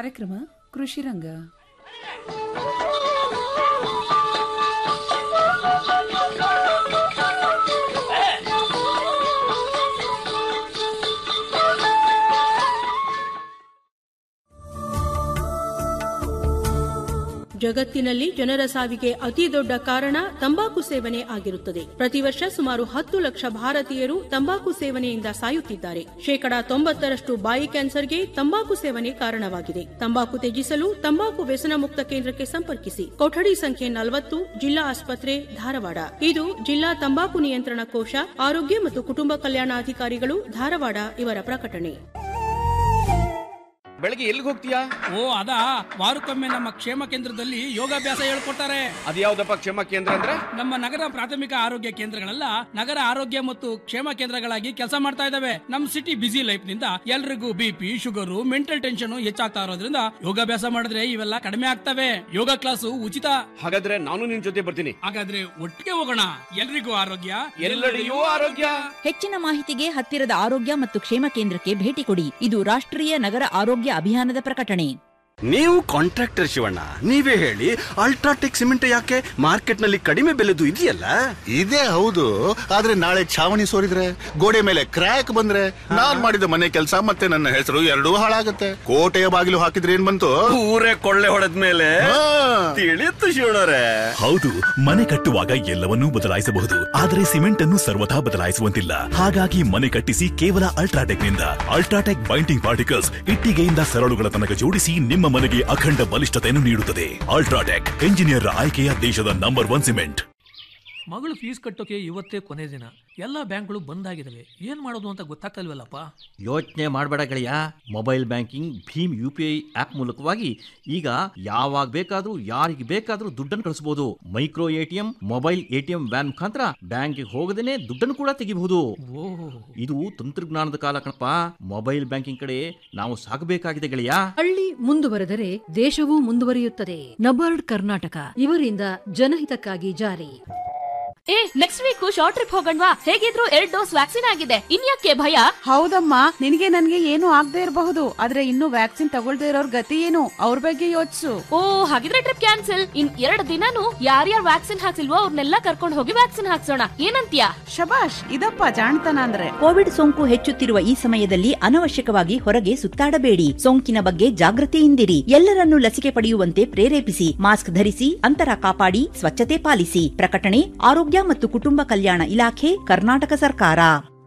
ಕಾರ್ಯಕ್ರಮ ಕೃಷಿ ರಂಗ ಜಗತ್ತಿನಲ್ಲಿ ಜನರ ಸಾವಿಗೆ ಅತಿ ದೊಡ್ಡ ಕಾರಣ ತಂಬಾಕು ಸೇವನೆ ಆಗಿರುತ್ತದೆ ಪ್ರತಿ ವರ್ಷ ಸುಮಾರು ಹತ್ತು ಲಕ್ಷ ಭಾರತೀಯರು ತಂಬಾಕು ಸೇವನೆಯಿಂದ ಸಾಯುತ್ತಿದ್ದಾರೆ ಶೇಕಡಾ ತೊಂಬತ್ತರಷ್ಟು ಬಾಯಿ ಕ್ಯಾನ್ಸರ್ಗೆ ತಂಬಾಕು ಸೇವನೆ ಕಾರಣವಾಗಿದೆ ತಂಬಾಕು ತ್ಯಜಿಸಲು ತಂಬಾಕು ವ್ಯಸನ ಮುಕ್ತ ಕೇಂದ್ರಕ್ಕೆ ಸಂಪರ್ಕಿಸಿ ಕೊಠಡಿ ಸಂಖ್ಯೆ ನಲವತ್ತು ಜಿಲ್ಲಾ ಆಸ್ಪತ್ರೆ ಧಾರವಾಡ ಇದು ಜಿಲ್ಲಾ ತಂಬಾಕು ನಿಯಂತ್ರಣ ಕೋಶ ಆರೋಗ್ಯ ಮತ್ತು ಕುಟುಂಬ ಕಲ್ಯಾಣಾಧಿಕಾರಿಗಳು ಧಾರವಾಡ ಇವರ ಪ್ರಕಟಣೆ ಬೆಳಗ್ಗೆ ಎಲ್ಲಿಗೆ ಹೋಗ್ತೀಯಾ ಓ ಅದಾ ವಾರಕ್ಕೊಮ್ಮೆ ನಮ್ಮ ಕ್ಷೇಮ ಕೇಂದ್ರದಲ್ಲಿ ಯೋಗಾಭ್ಯಾಸ ಹೇಳ್ಕೊಡ್ತಾರೆ ಅದ್ಯಾವ್ದಪ್ಪ ಕ್ಷೇಮ ಕೇಂದ್ರ ಅಂದ್ರೆ ನಮ್ಮ ನಗರ ಪ್ರಾಥಮಿಕ ಆರೋಗ್ಯ ಕೇಂದ್ರಗಳೆಲ್ಲ ನಗರ ಆರೋಗ್ಯ ಮತ್ತು ಕ್ಷೇಮ ಕೇಂದ್ರಗಳಾಗಿ ಕೆಲಸ ಮಾಡ್ತಾ ಇದಾವೆ ನಮ್ ಸಿಟಿ ಬಿಸಿ ಲೈಫ್ ನಿಂದ ಎಲ್ರಿಗೂ ಬಿಪಿ ಶುಗರು ಮೆಂಟಲ್ ಟೆನ್ಷನ್ ಹೆಚ್ಚಾಗ್ತಾ ಇರೋದ್ರಿಂದ ಯೋಗಾಭ್ಯಾಸ ಮಾಡಿದ್ರೆ ಇವೆಲ್ಲ ಕಡಿಮೆ ಆಗ್ತವೆ ಯೋಗ ಕ್ಲಾಸು ಉಚಿತ ಹಾಗಾದ್ರೆ ನಾನು ನಿನ್ ಜೊತೆ ಬರ್ತೀನಿ ಹಾಗಾದ್ರೆ ಒಟ್ಟಿಗೆ ಹೋಗೋಣ ಎಲ್ರಿಗೂ ಆರೋಗ್ಯ ಎಲ್ಲೆಡೆಯೂ ಆರೋಗ್ಯ ಹೆಚ್ಚಿನ ಮಾಹಿತಿಗೆ ಹತ್ತಿರದ ಆರೋಗ್ಯ ಮತ್ತು ಕ್ಷೇಮ ಕೇಂದ್ರಕ್ಕೆ ಭೇಟಿ ಕೊಡಿ ಇದು ರಾಷ್ಟ್ರೀಯ ನಗರ ಆರೋಗ್ಯ ಅಭಿಯಾನದ ಪ್ರಕಟಣೆ ನೀವು ಕಾಂಟ್ರಾಕ್ಟರ್ ಶಿವಣ್ಣ ನೀವೇ ಹೇಳಿ ಅಲ್ಟ್ರಾಟೆಕ್ ಸಿಮೆಂಟ್ ಯಾಕೆ ಮಾರ್ಕೆಟ್ ನಲ್ಲಿ ಕಡಿಮೆ ಬೆಲೆದು ಇದೆಯಲ್ಲ ಇದೇ ಹೌದು ಆದ್ರೆ ನಾಳೆ ಛಾವಣಿ ಸೋರಿದ್ರೆ ಗೋಡೆ ಮೇಲೆ ಕ್ರ್ಯಾಕ್ ಬಂದ್ರೆ ನಾನ್ ಮಾಡಿದ ಮನೆ ಕೆಲಸ ಮತ್ತೆ ನನ್ನ ಹೆಸರು ಎರಡೂ ಹಾಳಾಗತ್ತೆ ಕೋಟೆಯ ಬಾಗಿಲು ಹಾಕಿದ್ರೆ ಏನ್ ಬಂತು ಊರೇ ಕೊಳ್ಳೆ ಹೊಡೆದ್ಮೇಲೆ ಹಾ. ತಿಳಿಯುತ್ತು ಶಿವಣ್ಣರೇ ಹೌದು ಮನೆ ಕಟ್ಟುವಾಗ ಎಲ್ಲವನ್ನೂ ಬದಲಾಯಿಸಬಹುದು ಆದರೆ ಸಿಮೆಂಟ್ ಅನ್ನು ಸರ್ವಥಾ ಬದಲಾಯಿಸುವಂತಿಲ್ಲ ಹಾಗಾಗಿ ಮನೆ ಕಟ್ಟಿಸಿ ಕೇವಲ ಅಲ್ಟ್ರಾಟೆಕ್ ನಿಂದ ಅಲ್ಟ್ರಾಟೆಕ್ ಬೈಂಡಿಂಗ್ ಪಾರ್ಟಿಕಲ್ಸ್ ಇಟ್ಟಿಗೆಯಿಂದ ಸರಳುಗಳ ತನಕ ಜೋಡಿಸಿ ನಿಮ್ಮ ಮನೆಗೆ ಅಖಂಡ ಬಲಿಷ್ಠತೆಯನ್ನು ನೀಡುತ್ತದೆ ಅಲ್ಟ್ರಾಟೆಕ್ ಎಂಜಿನಿಯರ್ ಆಯ್ಕೆಯ ದೇಶದ ನಂಬರ್ ಒನ್ ಸಿಮೆಂಟ್ ಮಗಳು ಫೀಸ್ ಕಟ್ಟೋಕೆ ಇವತ್ತೇ ಕೊನೆ ದಿನ ಎಲ್ಲ ಬ್ಯಾಂಕ್ಗಳು ಬಂದ್ ಆಗಿದಾವೆ ಏನ್ ಮಾಡೋದು ಅಂತ ಗೊತ್ತಾಗ್ತಲ್ವಲ್ಲಪ್ಪ ಯೋಚನೆ ಮಾಡಬೇಡ ಗೆಳೆಯ mobile banking Bhim U P I app ಮೂಲಕವಾಗಿ ಈಗ ಯಾವಾಗ ಬೇಕಾದ್ರೂ ಯಾರಿಗೆ ಬೇಕಾದ್ರೂ ದುಡ್ಡನ್ನು ಕಳಿಸಬಹುದು micro ATM mobile ATM van ಮುಖಾಂತರ ಬ್ಯಾಂಕ್ಗೆ ಹೋಗದೇನೆ ದುಡ್ಡನ್ನು ಕೂಡ ತೆಗಿಬಹುದು ಇದು ತಂತ್ರಜ್ಞಾನದ ಕಾಲ ಕಣಪ್ಪ ಮೊಬೈಲ್ ಬ್ಯಾಂಕಿಂಗ್ ಕಡೆ ನಾವು ಸಾಗಬೇಕಾಗಿದೆ ಗೆಳೆಯ ಹಳ್ಳಿ ಮುಂದುವರೆದರೆ ದೇಶವೂ ಮುಂದುವರಿಯುತ್ತದೆ ನಬಾರ್ಡ್ ಕರ್ನಾಟಕ ಇವರಿಂದ ಜನಹಿತಕ್ಕಾಗಿ ಜಾರಿ ಏ ನೆಕ್ಸ್ಟ್ ವೀಕ್ ಶಾರ್ಟ್ ಟ್ರಿಪ್ ಹೋಗಣ್ವಾ ಹೇಗಿದ್ರು ಎರಡ್ ಡೋಸ್ ವ್ಯಾಕ್ಸಿನ್ ಆಗಿದೆ ಇನ್ಯಾಕೆ ಭಯ ಹೌದಮ್ಮ ನಿನಗೆ ನನ್ಗೆ ಏನು ಆಗದೆ ಇರಬಹುದು ಆದ್ರೆ ಇನ್ನು ವ್ಯಾಕ್ಸಿನ್ ತಗೊಳ್ದೇ ಇರೋರ್ ಗತಿ ಏನು ಅವ್ರ ಬಗ್ಗೆ ಯೋಚಿಸು ಓ ಹಾಗಿದ್ರೆ ಟ್ರಿಪ್ ಕ್ಯಾನ್ಸಲ್ ಇನ್ ಎರಡ್ ದಿನಾನು ಯಾರ್ಯಾರು ವ್ಯಾಕ್ಸಿನ್ ಹಾಕ್ಸಿಲ್ವೋ ಅವ್ರನ್ನೆಲ್ಲ ಕರ್ಕೊಂಡು ಹೋಗಿ ವ್ಯಾಕ್ಸಿನ್ ಹಾಕ್ಸೋಣ ಏನಂತ್ಯಾ ಶಬಾಷ್ ಇದಪ್ಪ ಜಾಣ್ತನ ಅಂದ್ರೆ ಕೋವಿಡ್ ಸೋಂಕು ಹೆಚ್ಚುತ್ತಿರುವ ಈ ಸಮಯದಲ್ಲಿ ಅನವಶ್ಯಕವಾಗಿ ಹೊರಗೆ ಸುತ್ತಾಡಬೇಡಿ ಸೋಂಕಿನ ಬಗ್ಗೆ ಜಾಗೃತಿಯಿಂದಿರಿ ಎಲ್ಲರನ್ನೂ ಲಸಿಕೆ ಪಡೆಯುವಂತೆ ಪ್ರೇರೇಪಿಸಿ ಮಾಸ್ಕ್ ಧರಿಸಿ ಅಂತರ ಕಾಪಾಡಿ ಸ್ವಚ್ಛತೆ ಪಾಲಿಸಿ ಪ್ರಕಟಣೆ ಆರೋಗ್ಯ ಮತ್ತು ಕುಟುಂಬ ಕಲ್ಯಾಣ ಇಲಾಖೆ ಕರ್ನಾಟಕ ಸರ್ಕಾರ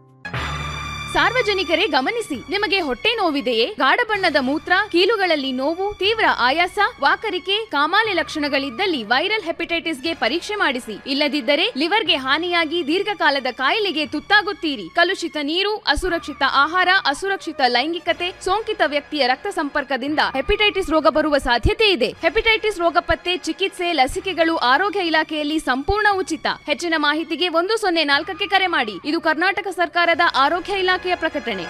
ಸಾರ್ವಜನಿಕರೇ ಗಮನಿಸಿ ನಿಮಗೆ ಹೊಟ್ಟೆ ನೋವಿದೆಯೇ ಗಾಢ ಬಣ್ಣದ ಮೂತ್ರ ಕೀಲುಗಳಲ್ಲಿ ನೋವು ತೀವ್ರ ಆಯಾಸ ವಾಕರಿಕೆ ಕಾಮಾಲೆ ಲಕ್ಷಣಗಳಿದ್ದಲ್ಲಿ ವೈರಲ್ ಹೆಪಟೈಟಿಸ್ಗೆ ಪರೀಕ್ಷೆ ಮಾಡಿಸಿ ಇಲ್ಲದಿದ್ದರೆ ಲಿವರ್ಗೆ ಹಾನಿಯಾಗಿ ದೀರ್ಘಕಾಲದ ಕಾಯಿಲೆಗೆ ತುತ್ತಾಗುತ್ತೀರಿ ಕಲುಷಿತ ನೀರು ಅಸುರಕ್ಷಿತ ಆಹಾರ ಅಸುರಕ್ಷಿತ ಲೈಂಗಿಕತೆ ಸೋಂಕಿತ ವ್ಯಕ್ತಿಯ ರಕ್ತ ಸಂಪರ್ಕದಿಂದ ಹೆಪಟೈಟಿಸ್ ರೋಗ ಬರುವ ಸಾಧ್ಯತೆ ಇದೆ ಹೆಪಟೈಟಿಸ್ ರೋಗ ಪತ್ತೆ ಚಿಕಿತ್ಸೆ ಲಸಿಕೆಗಳು ಆರೋಗ್ಯ ಇಲಾಖೆಯಲ್ಲಿ ಸಂಪೂರ್ಣ ಉಚಿತ ಹೆಚ್ಚಿನ ಮಾಹಿತಿಗೆ ಒಂದು ಸೊನ್ನೆ ನಾಲ್ಕಕ್ಕೆ ಕರೆ ಮಾಡಿ ಇದು ಕರ್ನಾಟಕ ಸರ್ಕಾರದ ಆರೋಗ್ಯ ಇಲಾಖೆಯ ಪ್ರಕಟಣೆ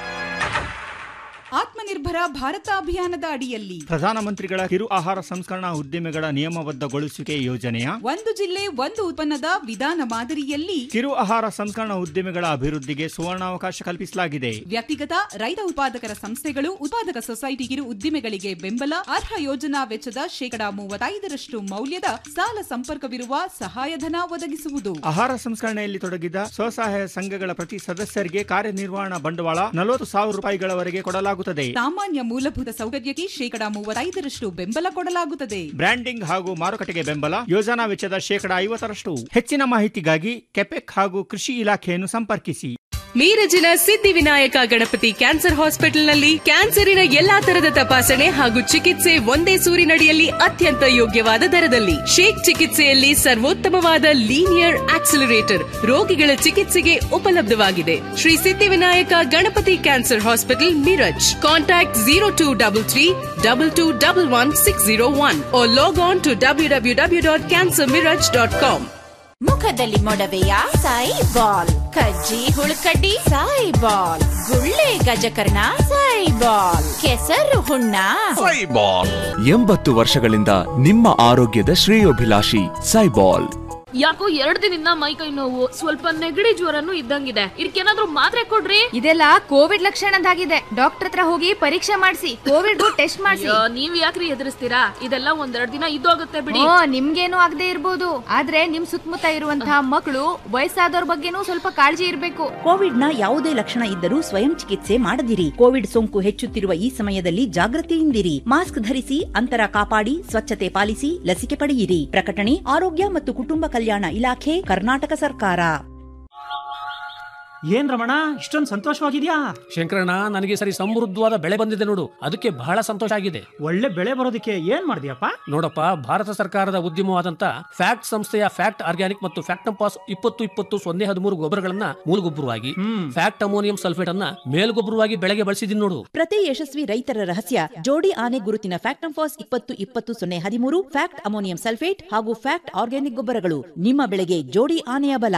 ಆತ್ಮನಿರ್ಭರ ಭಾರತ ಅಭಿಯಾನದ ಅಡಿಯಲ್ಲಿ ಪ್ರಧಾನಮಂತ್ರಿಗಳ ಕಿರು ಆಹಾರ ಸಂಸ್ಕರಣಾ ಉದ್ದಿಮೆಗಳ ನಿಯಮಬದ್ಧಗೊಳಿಸುವಿಕೆ ಯೋಜನೆಯ ಒಂದು ಜಿಲ್ಲೆ ಒಂದು ಉತ್ಪನ್ನದ ವಿಧಾನ ಮಾದರಿಯಲ್ಲಿ ಕಿರು ಆಹಾರ ಸಂಸ್ಕರಣಾ ಉದ್ದಿಮೆಗಳ ಅಭಿವೃದ್ಧಿಗೆ ಸುವರ್ಣಾವಕಾಶ ಕಲ್ಪಿಸಲಾಗಿದೆ ವ್ಯಕ್ತಿಗತ ರೈತ ಉತ್ಪಾದಕರ ಸಂಸ್ಥೆಗಳು ಉತ್ಪಾದಕ ಸೊಸೈಟಿ ಕಿರು ಉದ್ದಿಮೆಗಳಿಗೆ ಬೆಂಬಲ ಅರ್ಹ ಯೋಜನಾ ವೆಚ್ಚದ ಶೇಕಡಾ ಮೂವತ್ತೈದರಷ್ಟು ಮೌಲ್ಯದ ಸಾಲ ಸಂಪರ್ಕವಿರುವ ಸಹಾಯಧನ ಒದಗಿಸುವುದು ಆಹಾರ ಸಂಸ್ಕರಣೆಯಲ್ಲಿ ತೊಡಗಿದ ಸ್ವಸಹಾಯ ಸಂಘಗಳ ಪ್ರತಿ ಸದಸ್ಯರಿಗೆ ಕಾರ್ಯನಿರ್ವಹಣಾ ಬಂಡವಾಳ ನಲವತ್ತು ಸಾವಿರ ರೂಪಾಯಿಗಳವರೆಗೆ ಕೊಡಲಾಗುತ್ತದೆ ಸಾಮಾನ್ಯ ಮೂಲಭೂತ ಸೌಕರ್ಯಕ್ಕೆ ಶೇಕಡಾ ಮೂವತ್ತೈದರಷ್ಟು ಬೆಂಬಲ ಕೊಡಲಾಗುತ್ತದೆ ಬ್ರ್ಯಾಂಡಿಂಗ್ ಹಾಗೂ ಮಾರುಕಟ್ಟೆಗೆ ಬೆಂಬಲ ಯೋಜನಾ ವೆಚ್ಚದ ಶೇಕಡಾ ಐವತ್ತರಷ್ಟು ಹೆಚ್ಚಿನ ಮಾಹಿತಿಗಾಗಿ ಕೆಪೆಕ್ ಹಾಗೂ ಕೃಷಿ ಇಲಾಖೆಯನ್ನು ಸಂಪರ್ಕಿಸಿ ಮೀರಜಿನ ಸಿದ್ಧಿವಿನಾಯಕ ಗಣಪತಿ ಕ್ಯಾನ್ಸರ್ ಹಾಸ್ಪಿಟಲ್ನಲ್ಲಿ ಕ್ಯಾನ್ಸರಿನ ಎಲ್ಲಾ ತರದ ತಪಾಸಣೆ ಹಾಗೂ ಚಿಕಿತ್ಸೆ ಒಂದೇ ಸೂರಿನಡಿಯಲ್ಲಿ ಅತ್ಯಂತ ಯೋಗ್ಯವಾದ ದರದಲ್ಲಿ ಶೇಕ್ ಚಿಕಿತ್ಸೆಯಲ್ಲಿ ಸರ್ವೋತ್ತಮವಾದ ಲೀನಿಯರ್ ಆಕ್ಸಿಲರೇಟರ್ ರೋಗಿಗಳ ಚಿಕಿತ್ಸೆಗೆ ಉಪಲಬ್ಧವಾಗಿದೆ Shri Siddhivinayak Ganapati cancer hospital Miraj contact zero two double three double two double one six zero one log on to W W W dot cancer Miraj dot com ಮುಖದಲ್ಲಿ ಮೊಡವೆಯ ಸಾಯಿ ಬಾಲ್ ಕಜ್ಜಿ ಹುಳುಕಡ್ಡಿ ಸಾಯಿ ಬಾಲ್ ಗುಳ್ಳೆ ಗಜಕರ್ಣ ಸಾಯಿ ಬಾಲ್ ಕೆಸರು ಹುಣ್ಣ ಎಂಬತ್ತು ವರ್ಷಗಳಿಂದ ನಿಮ್ಮ ಆರೋಗ್ಯದ ಶ್ರೇಯೋಭಿಲಾಷಿ ಸೈಬಾಲ್ ಯಾಕೋ ಎರಡ್ ದಿನದಿಂದ ಮೈ ಕೈ ನೋವು ಸ್ವಲ್ಪ ನೆಗಡಿ ಜ್ವರನು ಇದ್ದಂಗಿದೆ ಇದಕ್ಕೇನಾದ್ರೂ ಮಾತ್ರೆ ಕೊಡ್ರಿ ಇದೆಲ್ಲ ಕೋವಿಡ್ ಲಕ್ಷಣದಾಗಿದೆ ಡಾಕ್ಟರ್ ಹತ್ರ ಹೋಗಿ ಪರೀಕ್ಷೆ ಮಾಡಿಸಿ ಕೋವಿಡ್ ಟೆಸ್ಟ್ ಮಾಡಿಸಿ ಅಯ್ಯೋ, ನೀವ್ ಯಾಕ್ರಿ ಎದುರಿಸ್ತೀರಾ ಇದೆಲ್ಲ ಒಂದೆರಡ್ ದಿನ ಇದ್ದೋಗುತ್ತೆ ಬಿಡಿ ಓ ನಿಮ್ಗೇನು ಆಗದೆ ಇರ್ಬೋದು ಆದ್ರೆ ನಿಮ್ ಸುತ್ತಮುತ್ತ ಇರುವಂತಹ ಮಕ್ಕಳು ವಯಸ್ಸಾದವ್ರ ಬಗ್ಗೆನೂ ಸ್ವಲ್ಪ ಕಾಳಜಿ ಇರ್ಬೇಕು ಕೋವಿಡ್ನ ಯಾವುದೇ ಲಕ್ಷಣ ಇದ್ದರೂ ಸ್ವಯಂ ಚಿಕಿತ್ಸೆ ಮಾಡದಿರಿ ಕೋವಿಡ್ ಸೋಂಕು ಹೆಚ್ಚುತ್ತಿರುವ ಈ ಸಮಯದಲ್ಲಿ ಜಾಗೃತಿಯಿಂದಿರಿ ಮಾಸ್ಕ್ ಧರಿಸಿ ಅಂತರ ಕಾಪಾಡಿ ಸ್ವಚ್ಛತೆ ಪಾಲಿಸಿ ಲಸಿಕೆ ಪಡೆಯಿರಿ ಪ್ರಕಟಣೆ ಆರೋಗ್ಯ ಮತ್ತು ಕುಟುಂಬ ಕಲ್ಯಾಣ ಇಲಾಖೆ ಕರ್ನಾಟಕ ಸರ್ಕಾರ ಏನ್ ರಮಣ ಇಷ್ಟೊಂದು ಸಂತೋಷವಾಗಿದ್ಯಾ ಶಂಕರಣ್ಣ ನನಗೆ ಸರಿ ಸಮೃದ್ಧವಾದ ಬೆಳೆ ಬಂದಿದೆ ನೋಡು ಅದಕ್ಕೆ ಬಹಳ ಸಂತೋಷ ಆಗಿದೆ ಒಳ್ಳೆ ಬೆಳೆ ಬರೋದಕ್ಕೆ ಏನ್ ಮಾಡಿದ್ಯಪ್ಪ ನೋಡಪ್ಪ ಭಾರತ ಸರ್ಕಾರದ ಉದ್ಯಮವಾದಂತ ಫ್ಯಾಕ್ಟ್ ಸಂಸ್ಥೆಯ ಫ್ಯಾಕ್ಟ್ ಆರ್ಗ್ಯಾನಿಕ್ ಮತ್ತು ಫ್ಯಾಕ್ಟಂಪಾಸ್ ಇಪ್ಪತ್ತು ಇಪ್ಪತ್ತು ಸೊನ್ನೆ ಹದಿಮೂರು ಗೊಬ್ಬರಗಳನ್ನ ಮೂಲಗೊಬ್ಬರವಾಗಿ ಫ್ಯಾಕ್ಟ್ ಅಮೋನಿಯಂ ಸಲ್ಫೇಟ್ ಅನ್ನ ಮೇಲ್ಗೊಬ್ಬರವಾಗಿ ಬೆಳೆಗೆ ಬಳಸಿದೀನಿ ನೋಡು ಪ್ರತಿ ಯಶಸ್ವಿ ರೈತರ ರಹಸ್ಯ ಜೋಡಿ ಆನೆ ಗುರುತಿನ ಫ್ಯಾಕ್ಟಂಫಾಸ್ ಇಪ್ಪತ್ತು ಇಪ್ಪತ್ತು ಸೊನ್ನೆ ಹದಿಮೂರು ಫ್ಯಾಕ್ಟ್ ಅಮೋನಿಯಂ ಸಲ್ಫೇಟ್ ಹಾಗೂ ಫ್ಯಾಕ್ಟ್ ಆರ್ಗ್ಯಾನಿಕ್ ಗೊಬ್ಬರಗಳು ನಿಮ್ಮ ಬೆಳೆಗೆ ಜೋಡಿ ಆನೆಯ ಬಲ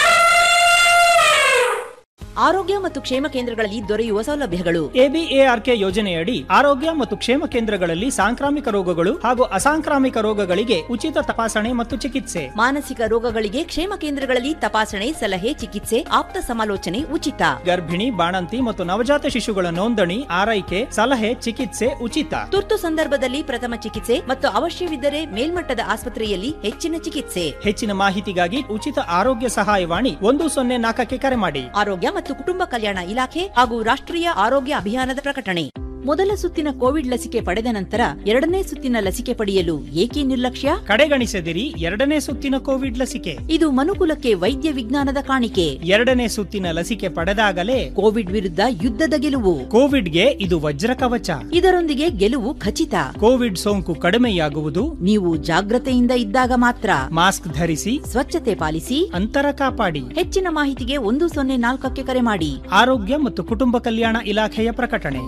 ಆರೋಗ್ಯ ಮತ್ತು ಕ್ಷೇಮ ಕೇಂದ್ರಗಳಲ್ಲಿ ದೊರೆಯುವ ಸೌಲಭ್ಯಗಳು ಎಬಿಎಆರ್ಕೆ ಯೋಜನೆಯಡಿ ಆರೋಗ್ಯ ಮತ್ತು ಕ್ಷೇಮ ಕೇಂದ್ರಗಳಲ್ಲಿ ಸಾಂಕ್ರಾಮಿಕ ರೋಗಗಳು ಹಾಗೂ ಅಸಾಂಕ್ರಾಮಿಕ ರೋಗಗಳಿಗೆ ಉಚಿತ ತಪಾಸಣೆ ಮತ್ತು ಚಿಕಿತ್ಸೆ ಮಾನಸಿಕ ರೋಗಗಳಿಗೆ ಕ್ಷೇಮ ಕೇಂದ್ರಗಳಲ್ಲಿ ತಪಾಸಣೆ ಸಲಹೆ ಚಿಕಿತ್ಸೆ ಆಪ್ತ ಸಮಾಲೋಚನೆ ಉಚಿತ ಗರ್ಭಿಣಿ ಬಾಣಂತಿ ಮತ್ತು ನವಜಾತ ಶಿಶುಗಳ ನೋಂದಣಿ ಆರೈಕೆ ಸಲಹೆ ಚಿಕಿತ್ಸೆ ಉಚಿತ ತುರ್ತು ಸಂದರ್ಭದಲ್ಲಿ ಪ್ರಥಮ ಚಿಕಿತ್ಸೆ ಮತ್ತು ಅವಶ್ಯವಿದ್ದರೆ ಮೇಲ್ಮಟ್ಟದ ಆಸ್ಪತ್ರೆಯಲ್ಲಿ ಹೆಚ್ಚಿನ ಚಿಕಿತ್ಸೆ ಹೆಚ್ಚಿನ ಮಾಹಿತಿಗಾಗಿ ಉಚಿತ ಆರೋಗ್ಯ ಸಹಾಯವಾಣಿ ಒಂದು ಸೊನ್ನೆ ನಾಲ್ಕಕ್ಕೆ ಕರೆ ಮಾಡಿ ಆರೋಗ್ಯ ಮತ್ತು ಕುಟುಂಬ ಕಲ್ಯಾಣ ಇಲಾಖೆ ಹಾಗೂ ರಾಷ್ಟ್ರೀಯ ಆರೋಗ್ಯ ಅಭಿಯಾನದ ಪ್ರಕಟಣೆ ಮೊದಲ ಸುತ್ತಿನ ಕೋವಿಡ್ ಲಸಿಕೆ ಪಡೆದ ನಂತರ ಎರಡನೇ ಸುತ್ತಿನ ಲಸಿಕೆ ಪಡೆಯಲು ಏಕೆ ನಿರ್ಲಕ್ಷ್ಯ ಕಡೆಗಣಿಸದಿರಿ ಎರಡನೇ ಸುತ್ತಿನ ಕೋವಿಡ್ ಲಸಿಕೆ ಇದು ಮನುಕುಲಕ್ಕೆ ವೈದ್ಯ ವಿಜ್ಞಾನದ ಕಾಣಿಕೆ ಎರಡನೇ ಸುತ್ತಿನ ಲಸಿಕೆ ಪಡೆದಾಗಲೇ ಕೋವಿಡ್ ವಿರುದ್ಧ ಯುದ್ಧದ ಗೆಲುವು ಕೋವಿಡ್ಗೆ ಇದು ವಜ್ರ ಕವಚ ಇದರೊಂದಿಗೆ ಗೆಲುವು ಖಚಿತ ಕೋವಿಡ್ ಸೋಂಕು ಕಡಿಮೆಯಾಗುವುದು ನೀವು ಜಾಗ್ರತೆಯಿಂದ ಇದ್ದಾಗ ಮಾತ್ರ ಮಾಸ್ಕ್ ಧರಿಸಿ ಸ್ವಚ್ಛತೆ ಪಾಲಿಸಿ ಅಂತರ ಕಾಪಾಡಿ ಹೆಚ್ಚಿನ ಮಾಹಿತಿಗೆ ಒಂದು ಸೊನ್ನೆ ನಾಲ್ಕಕ್ಕೆ ಕರೆ ಮಾಡಿ ಆರೋಗ್ಯ ಮತ್ತು ಕುಟುಂಬ ಕಲ್ಯಾಣ ಇಲಾಖೆಯ ಪ್ರಕಟಣೆ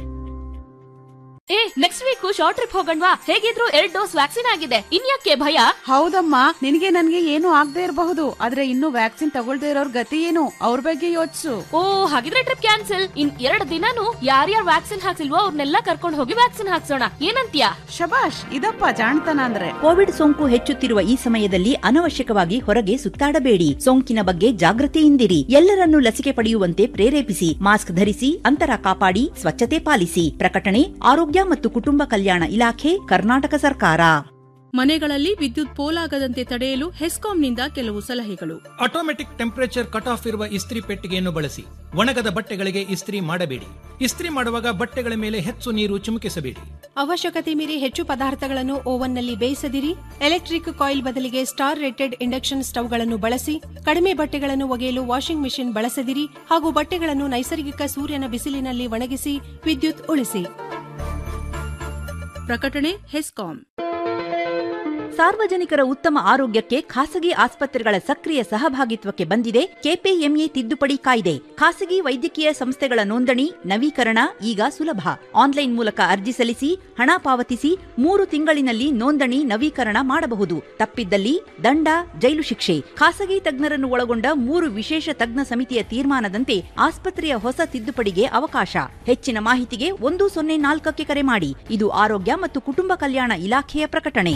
ಏ ನೆಕ್ಸ್ಟ್ ವೀಕ್ ಶಾರ್ಟ್ ಟ್ರಿಪ್ ಹೋಗಣ್ವಾ ಹೇಗಿದ್ರು ಎರಡ್ ಡೋಸ್ ವ್ಯಾಕ್ಸಿನ್ ಆಗಿದೆ ಇನ್ಯಾಕೆ ಭಯ ಹೌದಮ್ಮ ನಿನಗೆ ನನ್ಗೆ ಏನು ಆಗದೆ ಇರಬಹುದು ಆದ್ರೆ ಇನ್ನು ವ್ಯಾಕ್ಸಿನ್ ತಗೊಳ್ದೇ ಇರೋರ್ ಗತಿ ಏನು ಅವ್ರ ಬಗ್ಗೆ ಯೋಚಿಸು ಓ ಹಾಗಿದ್ರೆ ಟ್ರಿಪ್ ಕ್ಯಾನ್ಸಲ್ ಇನ್ ಎರಡ್ ದಿನಾನು ಯಾರ್ಯಾರು ವ್ಯಾಕ್ಸಿನ್ ಹಾಕ್ಸಿಲ್ವೋ ಅವ್ರನ್ನೆಲ್ಲ ಕರ್ಕೊಂಡು ಹೋಗಿ ವ್ಯಾಕ್ಸಿನ್ ಹಾಕ್ಸೋಣ ಏನಂತ್ಯಾ ಶಬಾಷ್ ಇದಪ್ಪ ಜಾಣ್ತನ ಅಂದ್ರೆ ಕೋವಿಡ್ ಸೋಂಕು ಹೆಚ್ಚುತ್ತಿರುವ ಈ ಸಮಯದಲ್ಲಿ ಅನವಶ್ಯಕವಾಗಿ ಹೊರಗೆ ಸುತ್ತಾಡಬೇಡಿ ಸೋಂಕಿನ ಬಗ್ಗೆ ಜಾಗೃತಿಯಿಂದಿರಿ ಎಲ್ಲರನ್ನೂ ಲಸಿಕೆ ಪಡೆಯುವಂತೆ ಪ್ರೇರೇಪಿಸಿ ಮಾಸ್ಕ್ ಧರಿಸಿ ಅಂತರ ಕಾಪಾಡಿ ಸ್ವಚ್ಛತೆ ಪಾಲಿಸಿ ಪ್ರಕಟಣೆ ಆರೋಗ್ಯ ಮತ್ತು ಕುಟುಂಬ ಕಲ್ಯಾಣ ಇಲಾಖೆ ಕರ್ನಾಟಕ ಸರ್ಕಾರ ಮನೆಗಳಲ್ಲಿ ವಿದ್ಯುತ್ ಪೋಲಾಗದಂತೆ ತಡೆಯಲು ಹೆಸ್ಕಾಂನಿಂದ ಕೆಲವು ಸಲಹೆಗಳು ಆಟೋಮೆಟಿಕ್ ಟೆಂಪರೇಚರ್ ಕಟ್ ಆಫ್ ಇರುವ ಇಸ್ತ್ರಿ ಪೆಟ್ಟಿಗೆಯನ್ನು ಬಳಸಿ ಒಣಗದ ಬಟ್ಟೆಗಳಿಗೆ ಇಸ್ತ್ರಿ ಮಾಡಬೇಡಿ ಇಸ್ತ್ರಿ ಮಾಡುವಾಗ ಬಟ್ಟೆಗಳ ಮೇಲೆ ಹೆಚ್ಚು ನೀರು ಚಿಮುಕಿಸಬೇಡಿ ಅವಶ್ಯಕತೆ ಮೀರಿ ಹೆಚ್ಚು ಪದಾರ್ಥಗಳನ್ನು ಓವನ್ನಲ್ಲಿ ಬೇಯಿಸದಿರಿ ಎಲೆಕ್ಟ್ರಿಕ್ ಕಾಯಿಲ್ ಬದಲಿಗೆ ಸ್ಟಾರ್ ರೇಟೆಡ್ ಇಂಡಕ್ಷನ್ ಸ್ಟವ್ಗಳನ್ನು ಬಳಸಿ ಕಡಿಮೆ ಬಟ್ಟೆಗಳನ್ನು ಒಗೆಯಲು ವಾಷಿಂಗ್ ಮೆಷಿನ್ ಬಳಸದಿರಿ ಹಾಗೂ ಬಟ್ಟೆಗಳನ್ನು ನೈಸರ್ಗಿಕ ಸೂರ್ಯನ ಬಿಸಿಲಿನಲ್ಲಿ ಒಣಗಿಸಿ ವಿದ್ಯುತ್ ಉಳಿಸಿ ಪ್ರಕಟಣೆ ಹೆಸ್ಕಾಂ ಸಾರ್ವಜನಿಕರ ಉತ್ತಮ ಆರೋಗ್ಯಕ್ಕೆ ಖಾಸಗಿ ಆಸ್ಪತ್ರೆಗಳ ಸಕ್ರಿಯ ಸಹಭಾಗಿತ್ವಕ್ಕೆ ಬಂದಿದೆ ಕೆಪಿಎಂಎ ತಿದ್ದುಪಡಿ ಕಾಯ್ದೆ ಖಾಸಗಿ ವೈದ್ಯಕೀಯ ಸಂಸ್ಥೆಗಳ ನೋಂದಣಿ ನವೀಕರಣ ಈಗ ಸುಲಭ ಆನ್ಲೈನ್ ಮೂಲಕ ಅರ್ಜಿ ಸಲ್ಲಿಸಿ ಹಣ ಪಾವತಿಸಿ ಮೂರು ತಿಂಗಳಿನಲ್ಲಿ ನೋಂದಣಿ ನವೀಕರಣ ಮಾಡಬಹುದು ತಪ್ಪಿದ್ದಲ್ಲಿ ದಂಡ ಜೈಲು ಶಿಕ್ಷೆ ಖಾಸಗಿ ತಜ್ಞರನ್ನು ಒಳಗೊಂಡ ಮೂರು ವಿಶೇಷ ತಜ್ಞ ಸಮಿತಿಯ ತೀರ್ಮಾನದಂತೆ ಆಸ್ಪತ್ರೆಯ ಹೊಸ ತಿದ್ದುಪಡಿಗೆ ಅವಕಾಶ ಹೆಚ್ಚಿನ ಮಾಹಿತಿಗೆ ಒಂದು ಸೊನ್ನೆ ನಾಲ್ಕಕ್ಕೆ ಕರೆ ಮಾಡಿ ಇದು ಆರೋಗ್ಯ ಮತ್ತು ಕುಟುಂಬ ಕಲ್ಯಾಣ ಇಲಾಖೆಯ ಪ್ರಕಟಣೆ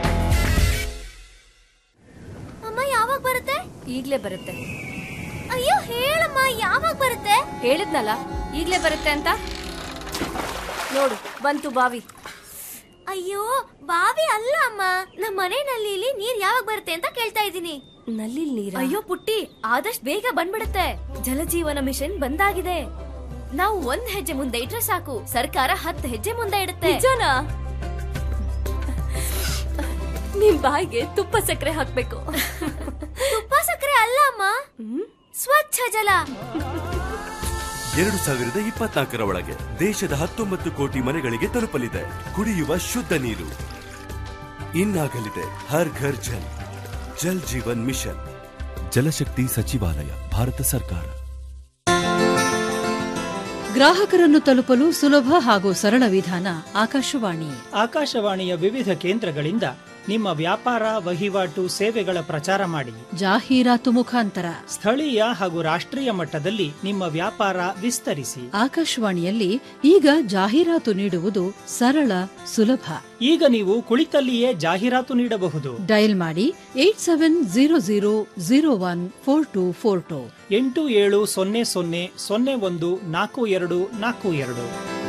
ಅಮ್ಮ ಯಾವಾಗ ಬರುತ್ತೆ ಈಗ್ಲೇ ಬರುತ್ತೆ ಅಯ್ಯೋ ಹೇಳಮ್ಮ ಯಾವಾಗ ಬರುತ್ತೆ ಹೇಳಿದ್ನಲ್ಲ ಈಗ್ಲೇ ಬರುತ್ತೆ ಅಂತ ನೋಡು ಬಂತು ಬಾವಿ ಅಯ್ಯೋ ಬಾವಿ ಅಲ್ಲ ಅಮ್ಮ ನಮ್ಮ ಮನೆ ನಲ್ಲಿಲಿ ನೀರ್ ಯಾವಾಗ ಬರುತ್ತೆ ಅಂತ ಕೇಳ್ತಾ ಇದ್ದೀನಿ ನಲ್ಲಿ ನೀರ ಅಯ್ಯೋ ಪುಟ್ಟಿ ಆದಷ್ಟು ಬೇಗ ಬಂದ್ಬಿಡುತ್ತೆ ಜಲಜೀವನ ಮಿಷನ್ ಬಂದಾಗಿದೆ ನಾವು ಒಂದ್ ಹೆಜ್ಜೆ ಮುಂದೆ ಇಟ್ರೆ ಸಾಕು ಸರ್ಕಾರ ಹತ್ತು ಹೆಜ್ಜೆ ಮುಂದೆ ಇಡುತ್ತೆ ನಿಜನಾ ನಿಮ್ ಬಾಯಿಗೆ ತುಪ್ಪ ಸಕ್ಕರೆ ಹಾಕ್ಬೇಕು ತುಪ್ಪ ಸಕ್ಕರೆ ಅಲ್ಲ ಅಮ್ಮ ಸ್ವಚ್ಛ ಜಲ ಎರಡು ಸಾವಿರದ ಇಪ್ಪತ್ನಾಲ್ಕರ ಒಳಗೆ ದೇಶದ ಹತ್ತೊಂಬತ್ತು ಕೋಟಿ ಮನೆಗಳಿಗೆ ತಲುಪಲಿದೆ ಕುಡಿಯುವ ಶುದ್ಧ ನೀರು ಇನ್ನಾಗಲಿದೆ ಹರ್ ಘರ್ ಜಲ್ ಜಲ್ ಜೀವನ್ ಮಿಷನ್ ಜಲಶಕ್ತಿ ಸಚಿವಾಲಯ ಭಾರತ ಸರ್ಕಾರ ಗ್ರಾಹಕರನ್ನು ತಲುಪಲು ಸುಲಭ ಹಾಗೂ ಸರಳ ವಿಧಾನ ಆಕಾಶವಾಣಿ ಆಕಾಶವಾಣಿಯ ವಿವಿಧ ಕೇಂದ್ರಗಳಿಂದ ನಿಮ್ಮ ವ್ಯಾಪಾರ ವಹಿವಾಟು ಸೇವೆಗಳ ಪ್ರಚಾರ ಮಾಡಿ ಜಾಹೀರಾತು ಮುಖಾಂತರ ಸ್ಥಳೀಯ ಹಾಗೂ ರಾಷ್ಟ್ರೀಯ ಮಟ್ಟದಲ್ಲಿ ನಿಮ್ಮ ವ್ಯಾಪಾರ ವಿಸ್ತರಿಸಿ ಆಕಾಶವಾಣಿಯಲ್ಲಿ ಈಗ ಜಾಹೀರಾತು ನೀಡುವುದು ಸರಳ ಸುಲಭ ಈಗ ನೀವು ಕುಳಿತಲ್ಲಿಯೇ ಜಾಹೀರಾತು ನೀಡಬಹುದು ಡಯಲ್ ಮಾಡಿ eight seven zero zero zero one four two four two ಎಂಟು ಏಳು ಸೊನ್ನೆ ಸೊನ್ನೆ ಸೊನ್ನೆ ಒಂದು ನಾಲ್ಕು ಎರಡು ನಾಲ್ಕು ಎರಡು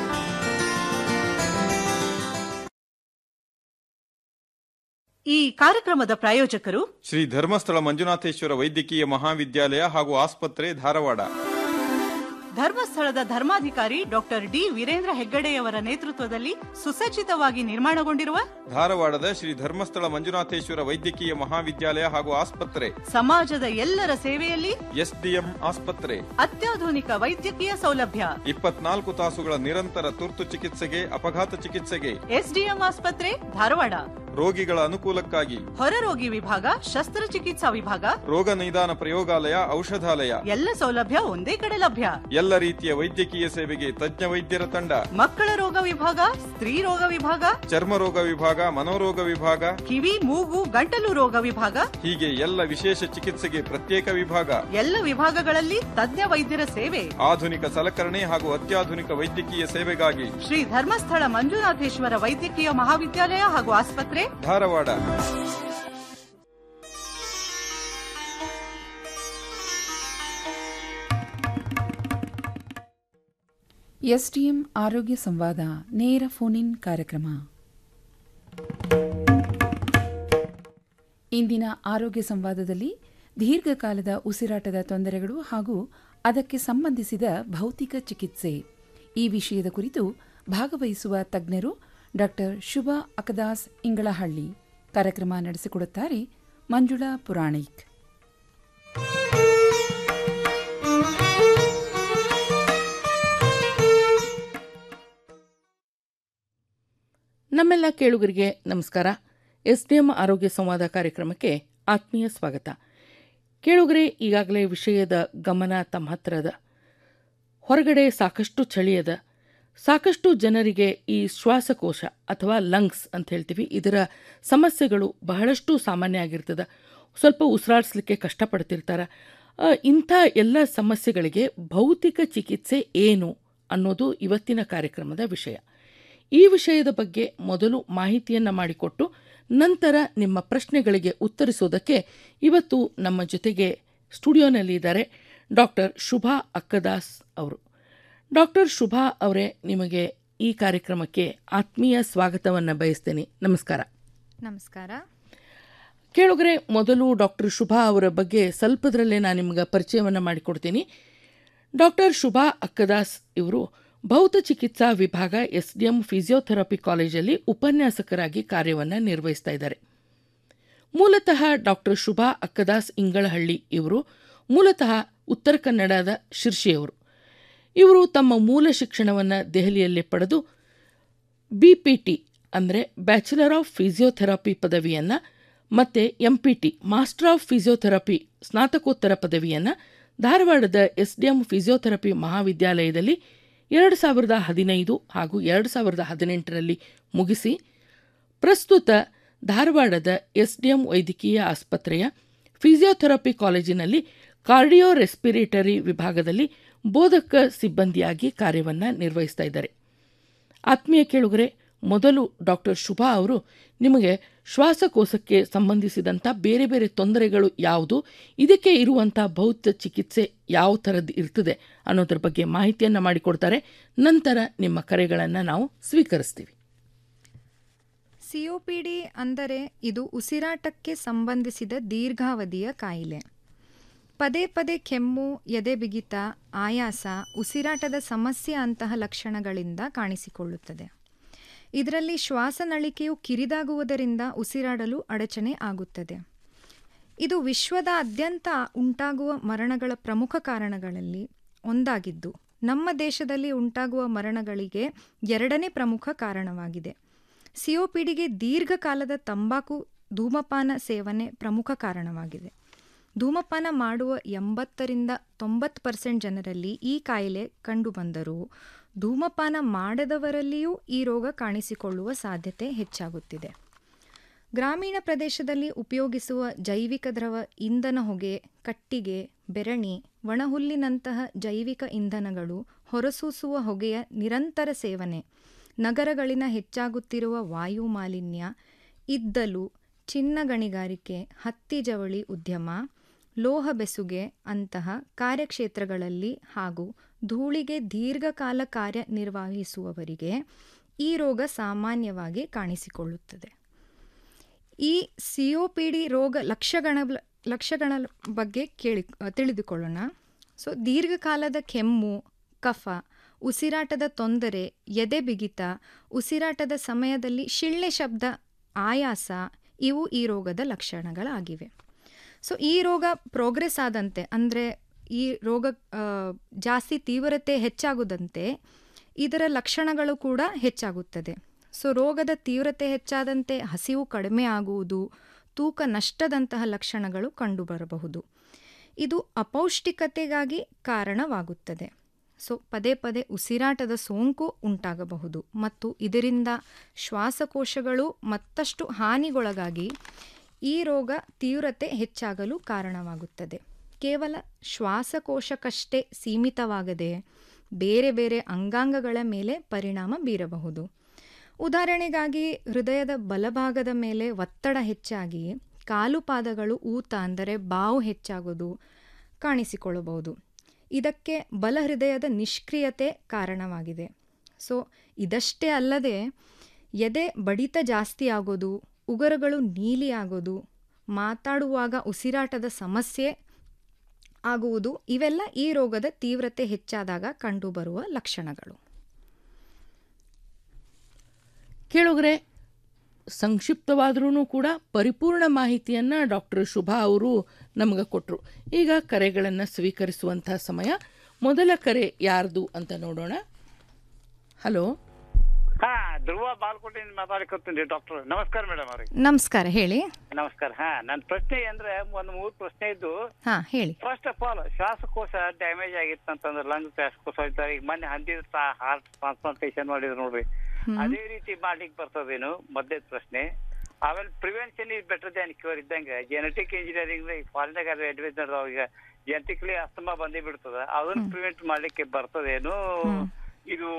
ಈ ಕಾರ್ಯಕ್ರಮದ ಪ್ರಾಯೋಜಕರು ಶ್ರೀ ಧರ್ಮಸ್ಥಳ ಮಂಜುನಾಥೇಶ್ವರ ವೈದ್ಯಕೀಯ ಮಹಾವಿದ್ಯಾಲಯ ಹಾಗೂ ಆಸ್ಪತ್ರೆ ಧಾರವಾಡ ಧರ್ಮಸ್ಥಳದ ಧರ್ಮಾಧಿಕಾರಿ ಡಾಕ್ಟರ್ ಡಿ ವೀರೇಂದ್ರ ಹೆಗ್ಗಡೆಯವರ ನೇತೃತ್ವದಲ್ಲಿ ಸುಸಜ್ಜಿತವಾಗಿ ನಿರ್ಮಾಣಗೊಂಡಿರುವ ಧಾರವಾಡದ ಶ್ರೀ ಧರ್ಮಸ್ಥಳ ಮಂಜುನಾಥೇಶ್ವರ ವೈದ್ಯಕೀಯ ಮಹಾವಿದ್ಯಾಲಯ ಹಾಗೂ ಆಸ್ಪತ್ರೆ ಸಮಾಜದ ಎಲ್ಲರ ಸೇವೆಯಲ್ಲಿ ಎಸ್ಡಿಎಂ ಆಸ್ಪತ್ರೆ ಅತ್ಯಾಧುನಿಕ ವೈದ್ಯಕೀಯ ಸೌಲಭ್ಯ ಇಪ್ಪತ್ನಾಲ್ಕು ತಾಸುಗಳ ನಿರಂತರ ತುರ್ತು ಚಿಕಿತ್ಸೆಗೆ ಅಪಘಾತ ಚಿಕಿತ್ಸೆಗೆ ಎಸ್ಡಿಎಂ ಆಸ್ಪತ್ರೆ ಧಾರವಾಡ ರೋಗಿಗಳ ಅನುಕೂಲಕ್ಕಾಗಿ ಹೊರರೋಗಿ ವಿಭಾಗ ಶಸ್ತ್ರಚಿಕಿತ್ಸಾ ವಿಭಾಗ ರೋಗ ನಿದಾನ ಪ್ರಯೋಗಾಲಯ ಔಷಧಾಲಯ ಎಲ್ಲ ಸೌಲಭ್ಯ ಒಂದೇ ಕಡೆ ಲಭ್ಯ ಎಲ್ಲ ರೀತಿಯ ವೈದ್ಯಕೀಯ ಸೇವೆಗೆ ತಜ್ಞ ವೈದ್ಯರ ತಂಡ ಮಕ್ಕಳ ರೋಗ ವಿಭಾಗ ಸ್ತ್ರೀ ರೋಗ ವಿಭಾಗ ಚರ್ಮ ರೋಗ ವಿಭಾಗ ಮನೋರೋಗ ವಿಭಾಗ ಕಿವಿ ಮೂಗು ಗಂಟಲು ರೋಗ ವಿಭಾಗ ಹೀಗೆ ಎಲ್ಲ ವಿಶೇಷ ಚಿಕಿತ್ಸೆಗೆ ಪ್ರತ್ಯೇಕ ವಿಭಾಗ ಎಲ್ಲ ವಿಭಾಗಗಳಲ್ಲಿ ತಜ್ಞ ವೈದ್ಯರ ಸೇವೆ ಆಧುನಿಕ ಸಲಕರಣೆ ಹಾಗೂ ಅತ್ಯಾಧುನಿಕ ವೈದ್ಯಕೀಯ ಸೇವೆಗಾಗಿ ಶ್ರೀ ಧರ್ಮಸ್ಥಳ ಮಂಜುನಾಥೇಶ್ವರ ವೈದ್ಯಕೀಯ ಮಹಾವಿದ್ಯಾಲಯ ಹಾಗೂ ಆಸ್ಪತ್ರೆ ಧಾರವಾಡ ಎಸ್ಡಿಎಂ ಆರೋಗ್ಯ ಸಂವಾದ ನೇರ ಫೋನ್ ಇನ್ ಕಾರ್ಯಕ್ರಮ ಇಂದಿನ ಆರೋಗ್ಯ ಸಂವಾದದಲ್ಲಿ ದೀರ್ಘಕಾಲದ ಉಸಿರಾಟದ ತೊಂದರೆಗಳು ಹಾಗೂ ಅದಕ್ಕೆ ಸಂಬಂಧಿಸಿದ ಭೌತಿಕ ಚಿಕಿತ್ಸೆ ಈ ವಿಷಯದ ಕುರಿತು ಭಾಗವಹಿಸುವ ತಜ್ಞರು ಡಾಕ್ಟರ್ ಶುಭಾ ಅಕದಾಸ್ ಇಂಗಳಹಳ್ಳಿ ಕಾರ್ಯಕ್ರಮ ನಡೆಸಿಕೊಡುತ್ತಾರೆ ಮಂಜುಳಾ ಪುರಾಣಿಕ್ ನಮ್ಮೆಲ್ಲ ಕೇಳುಗರಿಗೆ ನಮಸ್ಕಾರ ಎಸ್ ಡಿ ಎಂ ಆರೋಗ್ಯ ಸಂವಾದ ಕಾರ್ಯಕ್ರಮಕ್ಕೆ ಆತ್ಮೀಯ ಸ್ವಾಗತ ಕೇಳುಗರೆ ಈಗಾಗಲೇ ವಿಷಯದ ಗಮನ ತಮ್ಮ ಹತ್ರ ಅದ ಹೊರಗಡೆ ಸಾಕಷ್ಟು ಚಳಿಯದ ಸಾಕಷ್ಟು ಜನರಿಗೆ ಈ ಶ್ವಾಸಕೋಶ ಅಥವಾ ಲಂಗ್ಸ್ ಅಂತ ಹೇಳ್ತೀವಿ ಇದರ ಸಮಸ್ಯೆಗಳು ಬಹಳಷ್ಟು ಸಾಮಾನ್ಯ ಆಗಿರ್ತದೆ ಸ್ವಲ್ಪ ಉಸಿರಾಡಿಸ್ಲಿಕ್ಕೆ ಕಷ್ಟಪಡ್ತಿರ್ತಾರೆ ಆ, ಇಂಥ ಎಲ್ಲ ಸಮಸ್ಯೆಗಳಿಗೆ ಭೌತಿಕ ಚಿಕಿತ್ಸೆ ಏನು ಅನ್ನೋದು ಇವತ್ತಿನ ಕಾರ್ಯಕ್ರಮದ ವಿಷಯ ಈ ವಿಷಯದ ಬಗ್ಗೆ ಮೊದಲು ಮಾಹಿತಿಯನ್ನು ಮಾಡಿಕೊಟ್ಟು ನಂತರ ನಿಮ್ಮ ಪ್ರಶ್ನೆಗಳಿಗೆ ಉತ್ತರಿಸೋದಕ್ಕೆ ಇವತ್ತು ನಮ್ಮ ಜೊತೆಗೆ ಸ್ಟುಡಿಯೋನಲ್ಲಿ ಇದ್ದಾರೆ ಡಾಕ್ಟರ್ ಶುಭಾ ಅಕ್ಕದಾಸ್ ಅವರು ಡಾಕ್ಟರ್ ಶುಭಾ ಅವರೇ ನಿಮಗೆ ಈ ಕಾರ್ಯಕ್ರಮಕ್ಕೆ ಆತ್ಮೀಯ ಸ್ವಾಗತವನ್ನು ಬಯಸ್ತೇನೆ ನಮಸ್ಕಾರ ನಮಸ್ಕಾರ ಕೇಳುಗರೆ ಮೊದಲು ಡಾಕ್ಟರ್ ಶುಭಾ ಅವರ ಬಗ್ಗೆ ಸ್ವಲ್ಪದರಲ್ಲೇ ನಾನು ನಿಮ್ಗೆ ಪರಿಚಯವನ್ನು ಮಾಡಿಕೊಡ್ತೀನಿ ಡಾಕ್ಟರ್ ಶುಭಾ ಅಕ್ಕದಾಸ್ ಇವರು ಭೌತ ಚಿಕಿತ್ಸಾ ವಿಭಾಗ ಎಸ್ ಡಿ ಎಂ ಫಿಸಿಯೋಥೆರಪಿ ಕಾಲೇಜಲ್ಲಿ ಉಪನ್ಯಾಸಕರಾಗಿ ಕಾರ್ಯವನ್ನು ನಿರ್ವಹಿಸ್ತಾ ಇದ್ದಾರೆ ಮೂಲತಃ ಡಾಕ್ಟರ್ ಶುಭಾ ಅಕ್ಕದಾಸ್ ಇಂಗಳಹಳ್ಳಿ ಇವರು ಮೂಲತಃ ಉತ್ತರ ಕನ್ನಡದ ಶಿರ್ಷಿಯವರು ಇವರು ತಮ್ಮ ಮೂಲ ಶಿಕ್ಷಣವನ್ನು ದೆಹಲಿಯಲ್ಲಿ ಪಡೆದು ಬಿ ಪಿ ಟಿ ಅಂದರೆ ಬ್ಯಾಚುಲರ್ ಆಫ್ ಫಿಸಿಯೋಥೆರಪಿ ಪದವಿಯನ್ನು ಮತ್ತು M P T master of physiotherapy ಸ್ನಾತಕೋತ್ತರ ಪದವಿಯನ್ನು ಧಾರವಾಡದ ಎಸ್ ಡಿ ಎಂ ಫಿಸಿಯೋಥೆರಪಿ ಮಹಾವಿದ್ಯಾಲಯದಲ್ಲಿ ಎರಡು ಸಾವಿರದ ಹದಿನೈದು ಹಾಗೂ ಎರಡು ಸಾವಿರದ ಹದಿನೆಂಟರಲ್ಲಿ ಮುಗಿಸಿ ಪ್ರಸ್ತುತ ಧಾರವಾಡದ ಎಸ್ ಡಿ ಎಂ ವೈದ್ಯಕೀಯ ಆಸ್ಪತ್ರೆಯ ಫಿಸಿಯೋಥೆರಪಿ ಕಾಲೇಜಿನಲ್ಲಿ ಕಾರ್ಡಿಯೋ ರೆಸ್ಪಿರೇಟರಿ ವಿಭಾಗದಲ್ಲಿ ಬೋಧಕ ಸಿಬ್ಬಂದಿಯಾಗಿ ಕಾರ್ಯವನ್ನು ನಿರ್ವಹಿಸ್ತಾ ಇದ್ದಾರೆ ಆತ್ಮೀಯ ಕೇಳುಗರೆ ಮೊದಲು ಡಾಕ್ಟರ್ ಶುಭಾ ಅವರು ನಿಮಗೆ ಶ್ವಾಸಕೋಶಕ್ಕೆ ಸಂಬಂಧಿಸಿದಂಥ ಬೇರೆ ಬೇರೆ ತೊಂದರೆಗಳು ಯಾವುದು ಇದಕ್ಕೆ ಇರುವಂಥ ಭೌತ ಚಿಕಿತ್ಸೆ ಯಾವ ಥರದ್ದು ಇರ್ತದೆ ಅನ್ನೋದ್ರ ಬಗ್ಗೆ ಮಾಹಿತಿಯನ್ನು ಮಾಡಿಕೊಡ್ತಾರೆ ನಂತರ ನಿಮ್ಮ ಕರೆಗಳನ್ನು ನಾವು ಸ್ವೀಕರಿಸ್ತೀವಿ ಸಿಒಪಿಡಿ ಅಂದರೆ ಇದು ಉಸಿರಾಟಕ್ಕೆ ಸಂಬಂಧಿಸಿದ ದೀರ್ಘಾವಧಿಯ ಕಾಯಿಲೆ ಪದೇ ಪದೇ ಕೆಮ್ಮು ಎದೆ ಬಿಗಿತ ಆಯಾಸ ಉಸಿರಾಟದ ಸಮಸ್ಯೆ ಅಂತಹ ಲಕ್ಷಣಗಳಿಂದ ಕಾಣಿಸಿಕೊಳ್ಳುತ್ತದೆ ಇದರಲ್ಲಿ ಶ್ವಾಸನಳಿಕೆಯು ಕಿರಿದಾಗುವುದರಿಂದ ಉಸಿರಾಡಲು ಅಡಚಣೆ ಆಗುತ್ತದೆ ಇದು ವಿಶ್ವದಾದ್ಯಂತ ಉಂಟಾಗುವ ಮರಣಗಳ ಪ್ರಮುಖ ಕಾರಣಗಳಲ್ಲಿ ಒಂದಾಗಿದ್ದು ನಮ್ಮ ದೇಶದಲ್ಲಿ ಉಂಟಾಗುವ ಮರಣಗಳಿಗೆ ಎರಡನೇ ಪ್ರಮುಖ ಕಾರಣವಾಗಿದೆ ಸಿಒಪಿಡಿಗೆ ದೀರ್ಘಕಾಲದ ತಂಬಾಕು ಧೂಮಪಾನ ಸೇವನೆ ಪ್ರಮುಖ ಕಾರಣವಾಗಿದೆ ಧೂಮಪಾನ ಮಾಡುವ ಎಂಬತ್ತರಿಂದ ತೊಂಬತ್ತು ಪರ್ಸೆಂಟ್ ಜನರಲ್ಲಿ ಈ ಕಾಯಿಲೆ ಕಂಡುಬಂದರೂ ಧೂಮಪಾನ ಮಾಡದವರಲ್ಲಿಯೂ ಈ ರೋಗ ಕಾಣಿಸಿಕೊಳ್ಳುವ ಸಾಧ್ಯತೆ ಹೆಚ್ಚಾಗುತ್ತಿದೆ ಗ್ರಾಮೀಣ ಪ್ರದೇಶದಲ್ಲಿ ಉಪಯೋಗಿಸುವ ಜೈವಿಕ ದ್ರವ ಇಂಧನ ಹೊಗೆ ಕಟ್ಟಿಗೆ ಬೆರಣಿ ಒಣಹುಲ್ಲಿನಂತಹ ಜೈವಿಕ ಇಂಧನಗಳು ಹೊರಸೂಸುವ ಹೊಗೆಯ ನಿರಂತರ ಸೇವನೆ ನಗರಗಳಿನ ಹೆಚ್ಚಾಗುತ್ತಿರುವ ವಾಯು ಮಾಲಿನ್ಯ ಇದ್ದಲು ಚಿನ್ನ ಗಣಿಗಾರಿಕೆ ಹತ್ತಿ ಜವಳಿ ಉದ್ಯಮ ಲೋಹ ಬೆಸುಗೆ ಅಂತಹ ಕಾರ್ಯಕ್ಷೇತ್ರಗಳಲ್ಲಿ ಹಾಗೂ ಧೂಳಿಗೆ ದೀರ್ಘಕಾಲ ಕಾರ್ಯನಿರ್ವಹಿಸುವವರಿಗೆ ಈ ರೋಗ ಸಾಮಾನ್ಯವಾಗಿ ಕಾಣಿಸಿಕೊಳ್ಳುತ್ತದೆ ಈ ಸಿಒಪಿಡಿ ರೋಗ ಲಕ್ಷಗಣ ಲಕ್ಷಣಗಳ ಬಗ್ಗೆ ಕೇಳಿ ತಿಳಿದುಕೊಳ್ಳೋಣ ಸೊ ದೀರ್ಘಕಾಲದ ಕೆಮ್ಮು ಕಫ ಉಸಿರಾಟದ ತೊಂದರೆ ಎದೆ ಬಿಗಿತ ಉಸಿರಾಟದ ಸಮಯದಲ್ಲಿ ಶಿಳ್ಳೆ ಶಬ್ದ ಆಯಾಸ ಇವು ಈ ರೋಗದ ಲಕ್ಷಣಗಳಾಗಿವೆ ಸೊ ಈ ರೋಗ ಪ್ರೋಗ್ರೆಸ್ ಆದಂತೆ ಅಂದರೆ ಈ ರೋಗ ಆ, ಜಾಸ್ತಿ ತೀವ್ರತೆ ಹೆಚ್ಚಾಗುದಂತೆ ಇದರ ಲಕ್ಷಣಗಳು ಕೂಡ ಹೆಚ್ಚಾಗುತ್ತದೆ ಸೊ ರೋಗದ ತೀವ್ರತೆ ಹೆಚ್ಚಾದಂತೆ ಹಸಿವು ಕಡಿಮೆ ಆಗುವುದು ತೂಕ ನಷ್ಟದಂತಹ ಲಕ್ಷಣಗಳು ಕಂಡುಬರಬಹುದು ಇದು ಅಪೌಷ್ಟಿಕತೆಗಾಗಿ ಕಾರಣವಾಗುತ್ತದೆ ಸೊ ಪದೇ ಪದೇ ಉಸಿರಾಟದ ಸೋಂಕು ಉಂಟಾಗಬಹುದು ಮತ್ತು ಇದರಿಂದ ಶ್ವಾಸಕೋಶಗಳು ಮತ್ತಷ್ಟು ಹಾನಿಗೊಳಗಾಗಿ ಈ ರೋಗ ತೀವ್ರತೆ ಹೆಚ್ಚಾಗಲು ಕಾರಣವಾಗುತ್ತದೆ ಕೇವಲ ಶ್ವಾಸಕೋಶಕ್ಕಷ್ಟೇ ಸೀಮಿತವಾಗದೆ ಬೇರೆ ಬೇರೆ ಅಂಗಾಂಗಗಳ ಮೇಲೆ ಪರಿಣಾಮ ಬೀರಬಹುದು ಉದಾಹರಣೆಗಾಗಿ ಹೃದಯದ ಬಲಭಾಗದ ಮೇಲೆ ಒತ್ತಡ ಹೆಚ್ಚಾಗಿ ಕಾಲು ಪಾದಗಳು ಊತ ಅಂದರೆ ಬಾವು ಹೆಚ್ಚಾಗೋದು ಕಾಣಿಸಿಕೊಳ್ಳಬಹುದು ಇದಕ್ಕೆ ಬಲ ಹೃದಯದ ನಿಷ್ಕ್ರಿಯತೆ ಕಾರಣವಾಗಿದೆ ಸೊ ಇದಷ್ಟೇ ಅಲ್ಲದೆ ಎದೆ ಬಡಿತ ಜಾಸ್ತಿ ಆಗೋದು ಉಗುರುಗಳು ನೀಲಿ ಆಗೋದು ಮಾತಾಡುವಾಗ ಉಸಿರಾಟದ ಸಮಸ್ಯೆ ಆಗುವುದು ಇವೆಲ್ಲ ಈ ರೋಗದ ತೀವ್ರತೆ ಹೆಚ್ಚಾದಾಗ ಕಂಡುಬರುವ ಲಕ್ಷಣಗಳು ಕೇಳುಗರೆ ಸಂಕ್ಷಿಪ್ತವಾದ್ರೂ ಕೂಡ ಪರಿಪೂರ್ಣ ಮಾಹಿತಿಯನ್ನು ಡಾಕ್ಟರ್ ಶುಭಾ ಅವರು ನಮಗೆ ಕೊಟ್ಟರು ಈಗ ಕರೆಗಳನ್ನು ಸ್ವೀಕರಿಸುವಂಥ ಸಮಯ ಮೊದಲ ಕರೆ ಯಾರ್ದು ಅಂತ ನೋಡೋಣ ಹಲೋ ಹಾ ಧ್ರುವ ಬಾಲ್ಕೋಟೆಯಿಂದ ಮಾತಾಡ್ಕೊತೀನಿ ಡಾಕ್ಟರ್ ನಮಸ್ಕಾರ ಮೇಡಮ್ ಅವ್ರಿಗೆ ನಮಸ್ಕಾರ ಹೇಳಿ ನಮಸ್ಕಾರ ಹಾ ನನ್ನ ಪ್ರಶ್ನೆ ಅಂದ್ರೆ ಒಂದು ಮೂರು ಪ್ರಶ್ನೆ ಇದ್ದು ಹಾ ಹೇಳಿ ಫಸ್ಟ್ ಆಫ್ ಆಲ್ ಶ್ವಾಸಕೋಶ ಡ್ಯಾಮೇಜ್ ಆಗಿತ್ತು ಅಂತಂದ್ರೆ ಲಂಗ್ ಶ್ವಾಸಕೋಶ ಇದ್ದಾರೆ ಈಗ ಮೊನ್ನೆ ಹಂದಿದ ಹಾರ್ಟ್ ಟ್ರಾನ್ಸ್ಪ್ಲಾಂಟೇಶನ್ ಮಾಡಿದ್ರು ನೋಡ್ರಿ ಅದೇ ರೀತಿ ಮಾಡ್ಲಿಕ್ಕೆ ಬರ್ತದೇನು ಮೊದಲೇ ಪ್ರಶ್ನೆ ಆಮೇಲೆ prevention is better than cure ಇದ್ದಂಗೆ ಜೆನೆಟಿಕ್ ಇಂಜಿನಿಯರಿಂಗ್ ಫಾರಿನಾಗ ಅಡ್ವೈಸ್ ನಡೆದವ ಈಗ ಜೆನೆಟಿಕ್ಲಿ ಅಸ್ತಮಾ ಬಂದೇ ಬಿಡ್ತದ ಅದನ್ನ ಪ್ರಿವೆಂಟ್ ಮಾಡ್ಲಿಕ್ಕೆ ಬರ್ತದೇನು ಇದು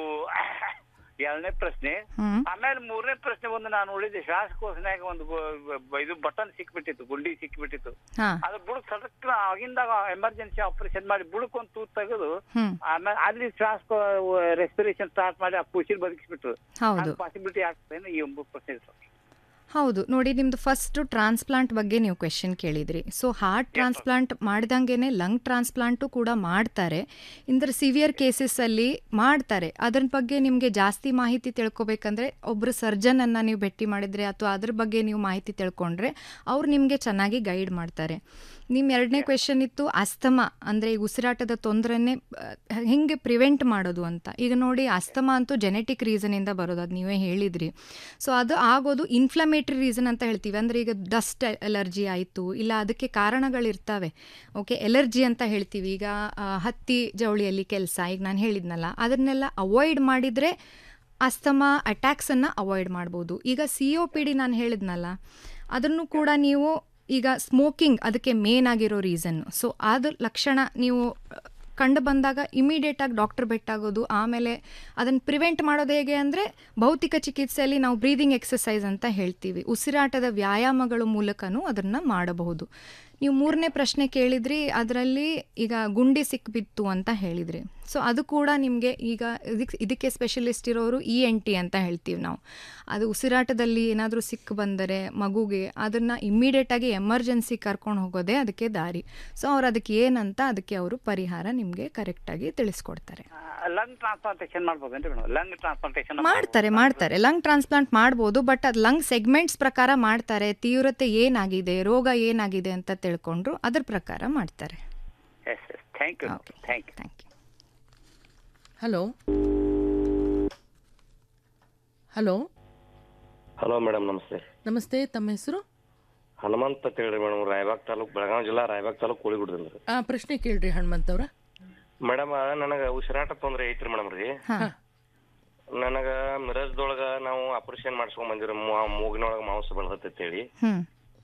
ಎರಡನೇ ಪ್ರಶ್ನೆ ಆಮೇಲೆ ಮೂರನೇ ಪ್ರಶ್ನೆ ಒಂದು ನಾನು ನೋಡಿದ್ದೆ ಶ್ವಾಸಕೋಶನಾಗ ಒಂದು ಗೊ- ಬ- ಇದು ಬಟನ್ ಸಿಕ್ಬಿಟ್ಟಿತ್ತು ಗುಂಡಿ ಸಿಕ್ಬಿಟ್ಟಿತ್ತು ಹಾ ಅದು ಬುಡಕ್ ಸಡಕ್ ಆಗಿಂದಾಗ ಎಮರ್ಜೆನ್ಸಿ ಆಪರೇಷನ್ ಮಾಡಿ ಬುಡಕ್ ಒಂದು ತೂತ್ ತೆಗೆದು ಹ್ಮ್ ಆಮೇಲೆ ಅಲ್ಲಿ ಶ್ವಾಸ ರೆಸ್ಪಿರೇಷನ್ ಸ್ಟಾರ್ಟ್ ಮಾಡಿ ಆ ಕುಸಿಲ್ ಬದುಕಿಸ್ಬಿಟ್ರು ಹೌದು. ಪಾಸಿಬಿಲಿಟಿ ಆಗ್ತದೆ ಈ ಒಂದು ಪ್ರಶ್ನೆ ಇದೆ ಸರ್ ಹೌದು ನೋಡಿ ನಿಮ್ದು ಫಸ್ಟ್ ಟ್ರಾನ್ಸ್ಪ್ಲಾಂಟ್ ಬಗ್ಗೆ ನೀವು ಕ್ವೆಶನ್ ಕೇಳಿದ್ರಿ ಸೊ ಹಾರ್ಟ್ ಟ್ರಾನ್ಸ್ಪ್ಲಾಂಟ್ ಮಾಡ್ದಂಗೆನೆ ಲಂಗ್ ಟ್ರಾನ್ಸ್ಪ್ಲಾಂಟು ಕೂಡ ಮಾಡ್ತಾರೆ ಇಂದ್ರ ಸಿವಿಯರ್ ಕೇಸಸ್ಸಲ್ಲಿ ಮಾಡ್ತಾರೆ ಅದ್ರ ಬಗ್ಗೆ ನಿಮಗೆ ಜಾಸ್ತಿ ಮಾಹಿತಿ ತಿಳ್ಕೊಬೇಕಂದ್ರೆ ಒಬ್ಬರು ಸರ್ಜನನ್ನು ನೀವು ಭೇಟಿ ಮಾಡಿದರೆ ಅಥವಾ ಅದ್ರ ಬಗ್ಗೆ ನೀವು ಮಾಹಿತಿ ತಿಳ್ಕೊಂಡ್ರೆ ಅವ್ರು ನಿಮಗೆ ಚೆನ್ನಾಗಿ ಗೈಡ್ ಮಾಡ್ತಾರೆ ನಿಮ್ಮ ಎರಡನೇ ಕ್ವೆಶನ್ ಇತ್ತು ಅಸ್ತಮಾ ಅಂದರೆ ಈ ಉಸಿರಾಟದ ತೊಂದರೆನೇ ಹೆಂಗೆ ಪ್ರಿವೆಂಟ್ ಮಾಡೋದು ಅಂತ ಈಗ ನೋಡಿ ಅಸ್ತಮಾ ಅಂತೂ ಜೆನೆಟಿಕ್ ರೀಸನಿಂದ ಬರೋದು ಅದು ನೀವೇ ಹೇಳಿದ್ರಿ ಸೊ ಅದು ಆಗೋದು ಇನ್ಫ್ಲಮೇಟ್ರಿ ರೀಸನ್ ಅಂತ ಹೇಳ್ತೀವಿ ಅಂದರೆ ಈಗ ಡಸ್ಟ್ ಎಲರ್ಜಿ ಆಯಿತು ಇಲ್ಲ ಅದಕ್ಕೆ ಕಾರಣಗಳಿರ್ತವೆ ಓಕೆ ಎಲರ್ಜಿ ಅಂತ ಹೇಳ್ತೀವಿ ಈಗ ಆ, ಹತ್ತಿ ಜವಳಿಯಲ್ಲಿ ಕೆಲಸ ಈಗ ನಾನು ಹೇಳಿದ್ನಲ್ಲ ಅದನ್ನೆಲ್ಲ ಅವಾಯ್ಡ್ ಮಾಡಿದರೆ ಅಸ್ತಮಾ ಅಟ್ಯಾಕ್ಸನ್ನು ಅವಾಯ್ಡ್ ಮಾಡ್ಬೋದು ಈಗ ಸಿ ಒ ಪಿ ಡಿ ನಾನು ಹೇಳಿದ್ನಲ್ಲ ಅದನ್ನು ಕೂಡ ನೀವು ಈಗ ಸ್ಮೋಕಿಂಗ್ ಅದಕ್ಕೆ ಮೇನ್ ಆಗಿರೋ ರೀಸನ್ನು ಸೊ ಅದು ಲಕ್ಷಣ ನೀವು ಕಂಡು ಬಂದಾಗ ಇಮಿಡಿಯೇಟಾಗಿ ಡಾಕ್ಟರ್ ಭೇಟಾಗೋದು ಆಮೇಲೆ ಅದನ್ನು ಪ್ರಿವೆಂಟ್ ಮಾಡೋದು ಹೇಗೆ ಅಂದರೆ ಭೌತಿಕ ಚಿಕಿತ್ಸೆಯಲ್ಲಿ ನಾವು ಬ್ರೀದಿಂಗ್ ಎಕ್ಸಸೈಸ್ ಅಂತ ಹೇಳ್ತೀವಿ ಉಸಿರಾಟದ ವ್ಯಾಯಾಮಗಳ ಮೂಲಕನೂ ಅದನ್ನು ಮಾಡಬಹುದು ನೀವು ಮೂರನೇ ಪ್ರಶ್ನೆ ಕೇಳಿದ್ರಿ ಅದರಲ್ಲಿ ಈಗ ಗುಂಡಿ ಸಿಕ್ಬಿತ್ತು ಅಂತ ಹೇಳಿದ್ರಿ ಸೊ ಅದು ಕೂಡ ನಿಮಗೆ ಈಗ ಇದಕ್ಕೆ ಇದಕ್ಕೆ ಸ್ಪೆಷಲಿಸ್ಟ್ ಇರೋರು ಇ ಎನ್ ಟಿ ಅಂತ ಹೇಳ್ತೀವಿ ನಾವು ಅದು ಉಸಿರಾಟದಲ್ಲಿ ಏನಾದರೂ ಸಿಕ್ಕು ಬಂದರೆ ಮಗುಗೆ ಅದನ್ನು ಇಮ್ಮಿಡಿಯೇಟಾಗಿ ಎಮರ್ಜೆನ್ಸಿ ಕರ್ಕೊಂಡು ಹೋಗೋದೇ ಅದಕ್ಕೆ ದಾರಿ ಸೊ ಅವ್ರು ಅದಕ್ಕೆ ಏನಂತ ಅದಕ್ಕೆ ಅವರು ಪರಿಹಾರ ನಿಮಗೆ ಕರೆಕ್ಟಾಗಿ ತಿಳಿಸ್ಕೊಡ್ತಾರೆ ಲಂಗ್ ಟ್ರಾನ್ಸ್ಪ್ಲಾಂಟೇಶನ್ ಮಾಡ್ಬೋದೇನ್ರಿ ಮೇಡಮ್ ಲಂಗ್ ಟ್ರಾನ್ಸ್ಪ್ಲಾಂಟೇಶನ್ ಮಾಡ್ತಾರೆ ಮಾಡ್ತಾರೆ ಲಂಗ್ ಟ್ರಾನ್ಸ್ಪ್ಲಾಂಟ್ ಮಾಡ್ಬೋದು ಬಟ್ ಅದು ಲಂಗ್ ಸೆಗ್ಮೆಂಟ್ಸ್ ಪ್ರಕಾರ ಮಾಡ್ತಾರೆ ತೀವ್ರತೆ ಏನಾಗಿದೆ ರೋಗ ಏನಾಗಿದೆ ಅಂತ ತಿಳ್ಕೊಂಡ್ರು ಅದ್ರ ಪ್ರಕಾರ ಮಾಡ್ತಾರೆ yes yes thank you thank you hello hello hello madam ನಮಸ್ತೆ ನಮಸ್ತೆ ತಮ್ಮ ಹೆಸರು ಹನುಮಂತ್ ಅಂತ ಹೇಳ್ರಿ ಮೇಡಮ್ ರಾಯಬಾಗ್ ತಾಲೂಕ್ ಬೆಳಗಾವಿ ಜಿಲ್ಲಾ ರಾಯಬಾಗ್ ತಾಲೂಕ್ ಕೋಳಿಗುಡ್ದ್ರಿ ಆ ಪ್ರಶ್ನೆ ಕೇಳ್ರಿ ಹನುಮಂತ್ ಅವ್ರ ಮೇಡಮ್ ನನಗ ಉಸಿರಾಟ ತೊಂದ್ರೆ ಐತ್ರಿ ಮೇಡಮ್ ರೀ ನನಗ ಮಿರಜ್ದೊಳಗ ನಾವು ಆಪರೇಷನ್ ಮಾಡಿಸ್ಕೊಂಡ್ ಬಂದಿರಿ ಮೂಗಿನೊಳಗ ಮಾಂಸ ಬೆಳ್ದೈತೆ ಹೇಳಿ ಹ್ಮ್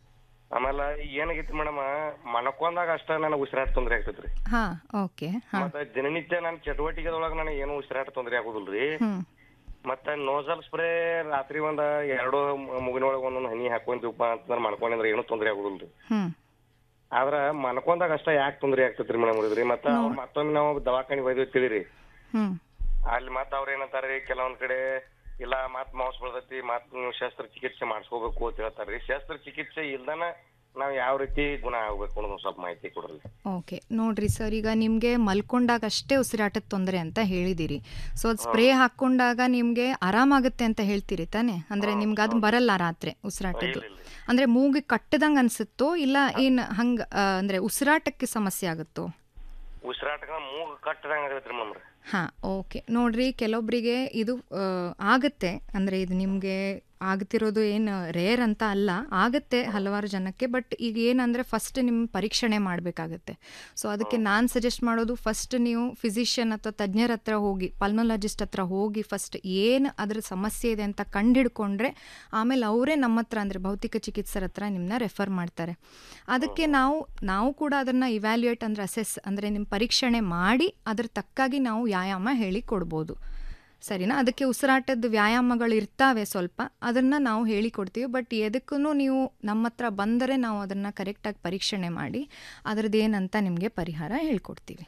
ಆಮೇಲೆ ಏನಾಗೈತಿ ಮೇಡಮ್ ಮನಕೊಂದಾಗ ಅಷ್ಟ ನನಗೆ ಉಸಿರಾಟ ತೊಂದ್ರೆ ಆಗ್ತೈತ್ರಿ ಹಾ ಓಕೆ ಹಾ ಮತ್ತೆ ದಿನನಿತ್ಯ ನನ್ನ ಚಟುವಟಿಕೆದೊಳಗ ನನಗೆ ಏನು ಉಸಿರಾಟ ತೊಂದ್ರೆ ಆಗುದಿಲ್ರಿ ಹ್ಮ್ ಮತ್ತೆ ನೋಸಲ್ ಸ್ಪ್ರೇ ರಾತ್ರಿ ಒಂದ ಎರಡು ಮುಗಿನೊಳಗ ಒಂದೊಂದ್ ಹನಿ ಹಾಕೊಂತೀವಪ್ಪ ಅಂತಂದ್ರೆ ಮಾಡ್ಕೊಂಡಿದ್ರೆ ಏನು ತೊಂದ್ರೆ ಆಗುದಿಲ್ರಿ ಹ್ಮ್ ಆದ್ರ ಮನ್ಕೊಂಡಾಗ ಅಷ್ಟ ಯಾಕೆ ತೊಂದ್ರೆ ಆಗ್ತೈತ್ರಿ ಮೇಡಮ್ ಇದ್ರಿ ಮತ್ತ ಅವ್ರ್ ಮತ್ತೊಮ್ಮೆ ನಾವು ದವಾಖಾನಿ ಒಯ್ದು ತಿಳಿರಿ ಹ್ಮ್ ಅಲ್ಲಿ ಮತ್ತ ಅವ್ರ ಏನಂತಾರ್ರಿ ಕೆಲವೊಂದ್ ಕಡೆ ಇಲ್ಲ ಮತ್ ಮಾಂಸ ಬೆಳ್ದೈತಿ ಮತ್ ನೀವು ಶಸ್ತ್ರಚಿಕಿತ್ಸೆ ಮಾಡಿಸ್ಕೋಬೇಕು ಅಂತ ಹೇಳ್ತಾರ್ರಿ ಶಸ್ತ್ರಚಿಕಿತ್ಸೆ ಇಲ್ದನ ನಾವ್ ಯಾವ ರೀತಿ ಗುಣ ಆಗ್ಬೇಕು ಅನ್ನೋದು ಒಂದ್ ಸ್ವಲ್ಪ ಮಾಹಿತಿ ಕೊಡ್ರಿ ಓಕೆ ನೋಡ್ರಿ ಸರ್ ಈಗ ನಿಮಗೆ ಮಲ್ಕೊಂಡಾಗ ಅಷ್ಟೇ ಉಸಿರಾಟದ ತೊಂದರೆ ಅಂತ ಹೇಳಿದಿರಿ ಸೊ ಅದು ಸ್ಪ್ರೇ ಹಾಕ್ಕೊಂಡಾಗ ನಿಮಗೆ ಆರಾಮಾಗುತ್ತೆ ಅಂತ ಹೇಳ್ತೀರಿ ತಾನೇ ಅಂದ್ರೆ ನಿಮ್ಗೆ ಅದು ಬರಲ್ಲ ರಾತ್ರಿ ಉಸಿರಾಟದ್ದು ಅಂದ್ರೆ ಮೂಗಿಗೆ ಕಟ್ಟದಂಗೆ ಅನ್ಸುತ್ತೋ ಇಲ್ಲ ಏನು ಹಂಗ ಆ, ಅಂದ್ರೆ ಉಸಿರಾಟಕ್ಕೆ ಸಮಸ್ಯೆ ಆಗುತ್ತೋ ಉಸಿರಾಟಕ ಮೂಗ್ ಕಟ್ಟದಂಗ ಆಗತ್ರಿ ಮೇಡಮ್ ಹಾ ಓಕೆ ನೋಡ್ರಿ ಕೆಲವೊಬ್ಬರಿಗೆ ಇದು ಆ, ಆಗತ್ತೆ ಅಂದ್ರೆ ಇದು ನಿಮಗೆ ಆಗ್ತಿರೋದು ಏನು ರೇರ್ ಅಂತ ಅಲ್ಲ ಆಗತ್ತೆ ಹಲವಾರು ಜನಕ್ಕೆ ಬಟ್ ಈಗ ಏನಂದ್ರೆ ಫಸ್ಟ್ ನಿಮ್ಮ ಪರೀಕ್ಷಣೆ ಮಾಡಬೇಕಾಗತ್ತೆ ಸೊ ಅದಕ್ಕೆ ನಾನು ಸಜೆಸ್ಟ್ ಮಾಡೋದು ಫಸ್ಟ್ ನೀವು ಫಿಸಿಷಿಯನ್ ಅಥವಾ ತಜ್ಞರ ಹತ್ರ ಹೋಗಿ ಪಲ್ಮೊಲಾಜಿಸ್ಟ್ ಹತ್ರ ಹೋಗಿ ಫಸ್ಟ್ ಏನು ಅದ್ರ ಸಮಸ್ಯೆ ಇದೆ ಅಂತ ಕಂಡಿಡ್ಕೊಂಡ್ರೆ ಆಮೇಲೆ ಅವರೇ ನಮ್ಮ ಹತ್ರ ಅಂದರೆ ಭೌತಿಕ ಚಿಕಿತ್ಸರ ಹತ್ರ ನಿಮ್ಮನ್ನ ರೆಫರ್ ಮಾಡ್ತಾರೆ ಅದಕ್ಕೆ ನಾವು ನಾವು ಕೂಡ ಅದನ್ನು ಇವ್ಯಾಲ್ಯೂಯೇಟ್ ಅಂದರೆ ಅಸೆಸ್ ಅಂದರೆ ನಿಮ್ಮ ಪರೀಕ್ಷಣೆ ಮಾಡಿ ಅದ್ರ ತಕ್ಕಾಗಿ ನಾವು ವ್ಯಾಯಾಮ ಹೇಳಿ ಕೊಡ್ಬೋದು ಸರಿನಾ ಅದಕ್ಕೆ ಉಸಿರಾಟದ ವ್ಯಾಯಾಮಗಳು ಇರ್ತಾವೆ ಸ್ವಲ್ಪ ಅದನ್ನು ನಾವು ಹೇಳಿಕೊಡ್ತೀವಿ ಬಟ್ ಎದಕ್ಕೂ ನೀವು ನಮ್ಮ ಹತ್ರ ಬಂದರೆ ನಾವು ಅದನ್ನು ಕರೆಕ್ಟಾಗಿ ಪರೀಕ್ಷಣೆ ಮಾಡಿ ಅದ್ರದ್ದು ಏನಂತ ನಿಮಗೆ ಪರಿಹಾರ ಹೇಳ್ಕೊಡ್ತೀವಿ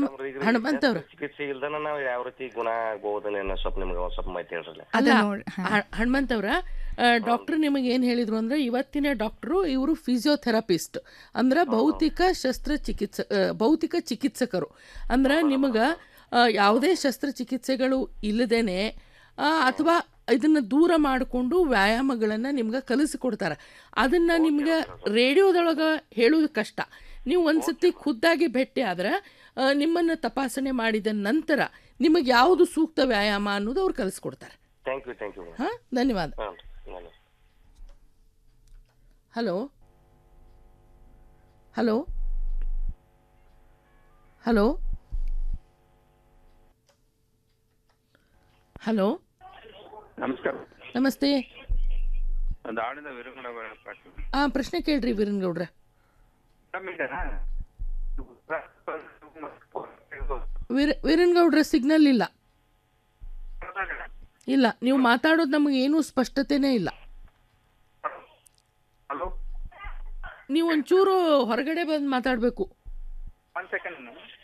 ಹನುಮಂತ ಅವ್ರು. ಚಿಕಿತ್ಸೆ ಇಲ್ದನ ನಾವ್ ಯಾವ ರೀತಿ ಗುಣ ಆಗ್ಬಹುದನ್ನ ಏನೋ ಸ್ವಲ್ಪ ನಿಮ್ಗೆ ಒಂದ್ ಸ್ವಲ್ಪ ಮಾಹಿತಿ ಹೇಳ್ರಲ್ಲ ಅಲ್ಲ ಹ- ಹನುಮಂತವ್ರ ಡಾಕ್ಟರ್ ನಿಮಗೆ ಏನು ಹೇಳಿದ್ರು ಅಂದ್ರೆ ಇವತ್ತಿನ ಡಾಕ್ಟ್ರು ಇವರು ಫಿಸಿಯೋಥೆರಪಿಸ್ಟ್ ಅಂದ್ರೆ ಭೌತಿಕ ಶಸ್ತ್ರಚಿಕಿತ್ಸ ಆ, ಭೌತಿಕ ಚಿಕಿತ್ಸಕರು ಅಂದ್ರೆ ನಿಮಗೆ ಯಾವುದೇ ಶಸ್ತ್ರಚಿಕಿತ್ಸೆಗಳು ಇಲ್ಲದೇನೆ ಅಥವಾ ಇದನ್ನು ದೂರ ಮಾಡಿಕೊಂಡು ವ್ಯಾಯಾಮಗಳನ್ನು ನಿಮ್ಗೆ ಕಲಿಸಿಕೊಡ್ತಾರೆ ಅದನ್ನು ನಿಮ್ಗೆ ರೇಡಿಯೋದೊಳಗೆ ಹೇಳೋದು ಕಷ್ಟ ನೀವು ಒಂದ್ಸತಿ ಖುದ್ದಾಗಿ ಭೇಟಿ ಆದ್ರೆ ಆ, ನಿಮ್ಮನ್ನು ತಪಾಸಣೆ ಮಾಡಿದ ನಂತರ ನಿಮಗೆ ಯಾವುದು ಸೂಕ್ತ ವ್ಯಾಯಾಮ ಅನ್ನೋದು ಅವ್ರು ಕಲಿಸ್ಕೊಡ್ತಾರೆ ಥ್ಯಾಂಕ್ ಯು ಥ್ಯಾಂಕ್ ಯು ಹಾಂ ಧನ್ಯವಾದ ಹಲೋ ಹಲೋ ಹಲೋ ಹಲೋ ನಮಸ್ಕಾರ ನಮಸ್ತೆ ದಾವಣದ ವೀರಗೌಡ ಪಾಟೀಲ್ ಆ ಪ್ರಶ್ನೆ ಕೇಳ್ರಿ ವೀರನ್ಗೌಡ್ರೆ ವೀರ ವೀರನ್ಗೌಡ್ರೆ ಸಿಗ್ನಲ್ ಇಲ್ಲ ಇಲ್ಲ ನೀವು ಮಾತಾಡೋದು ನಮಗೆ ಏನೂ ಸ್ಪಷ್ಟತೆನೇ ಇಲ್ಲ ಹಲೋ ನೀವು ಒಂಚೂರು ಹೊರಗಡೆ ಬಂದು ಮಾತಾಡಬೇಕು ಒನ್ ಸೆಕೆಂಡ್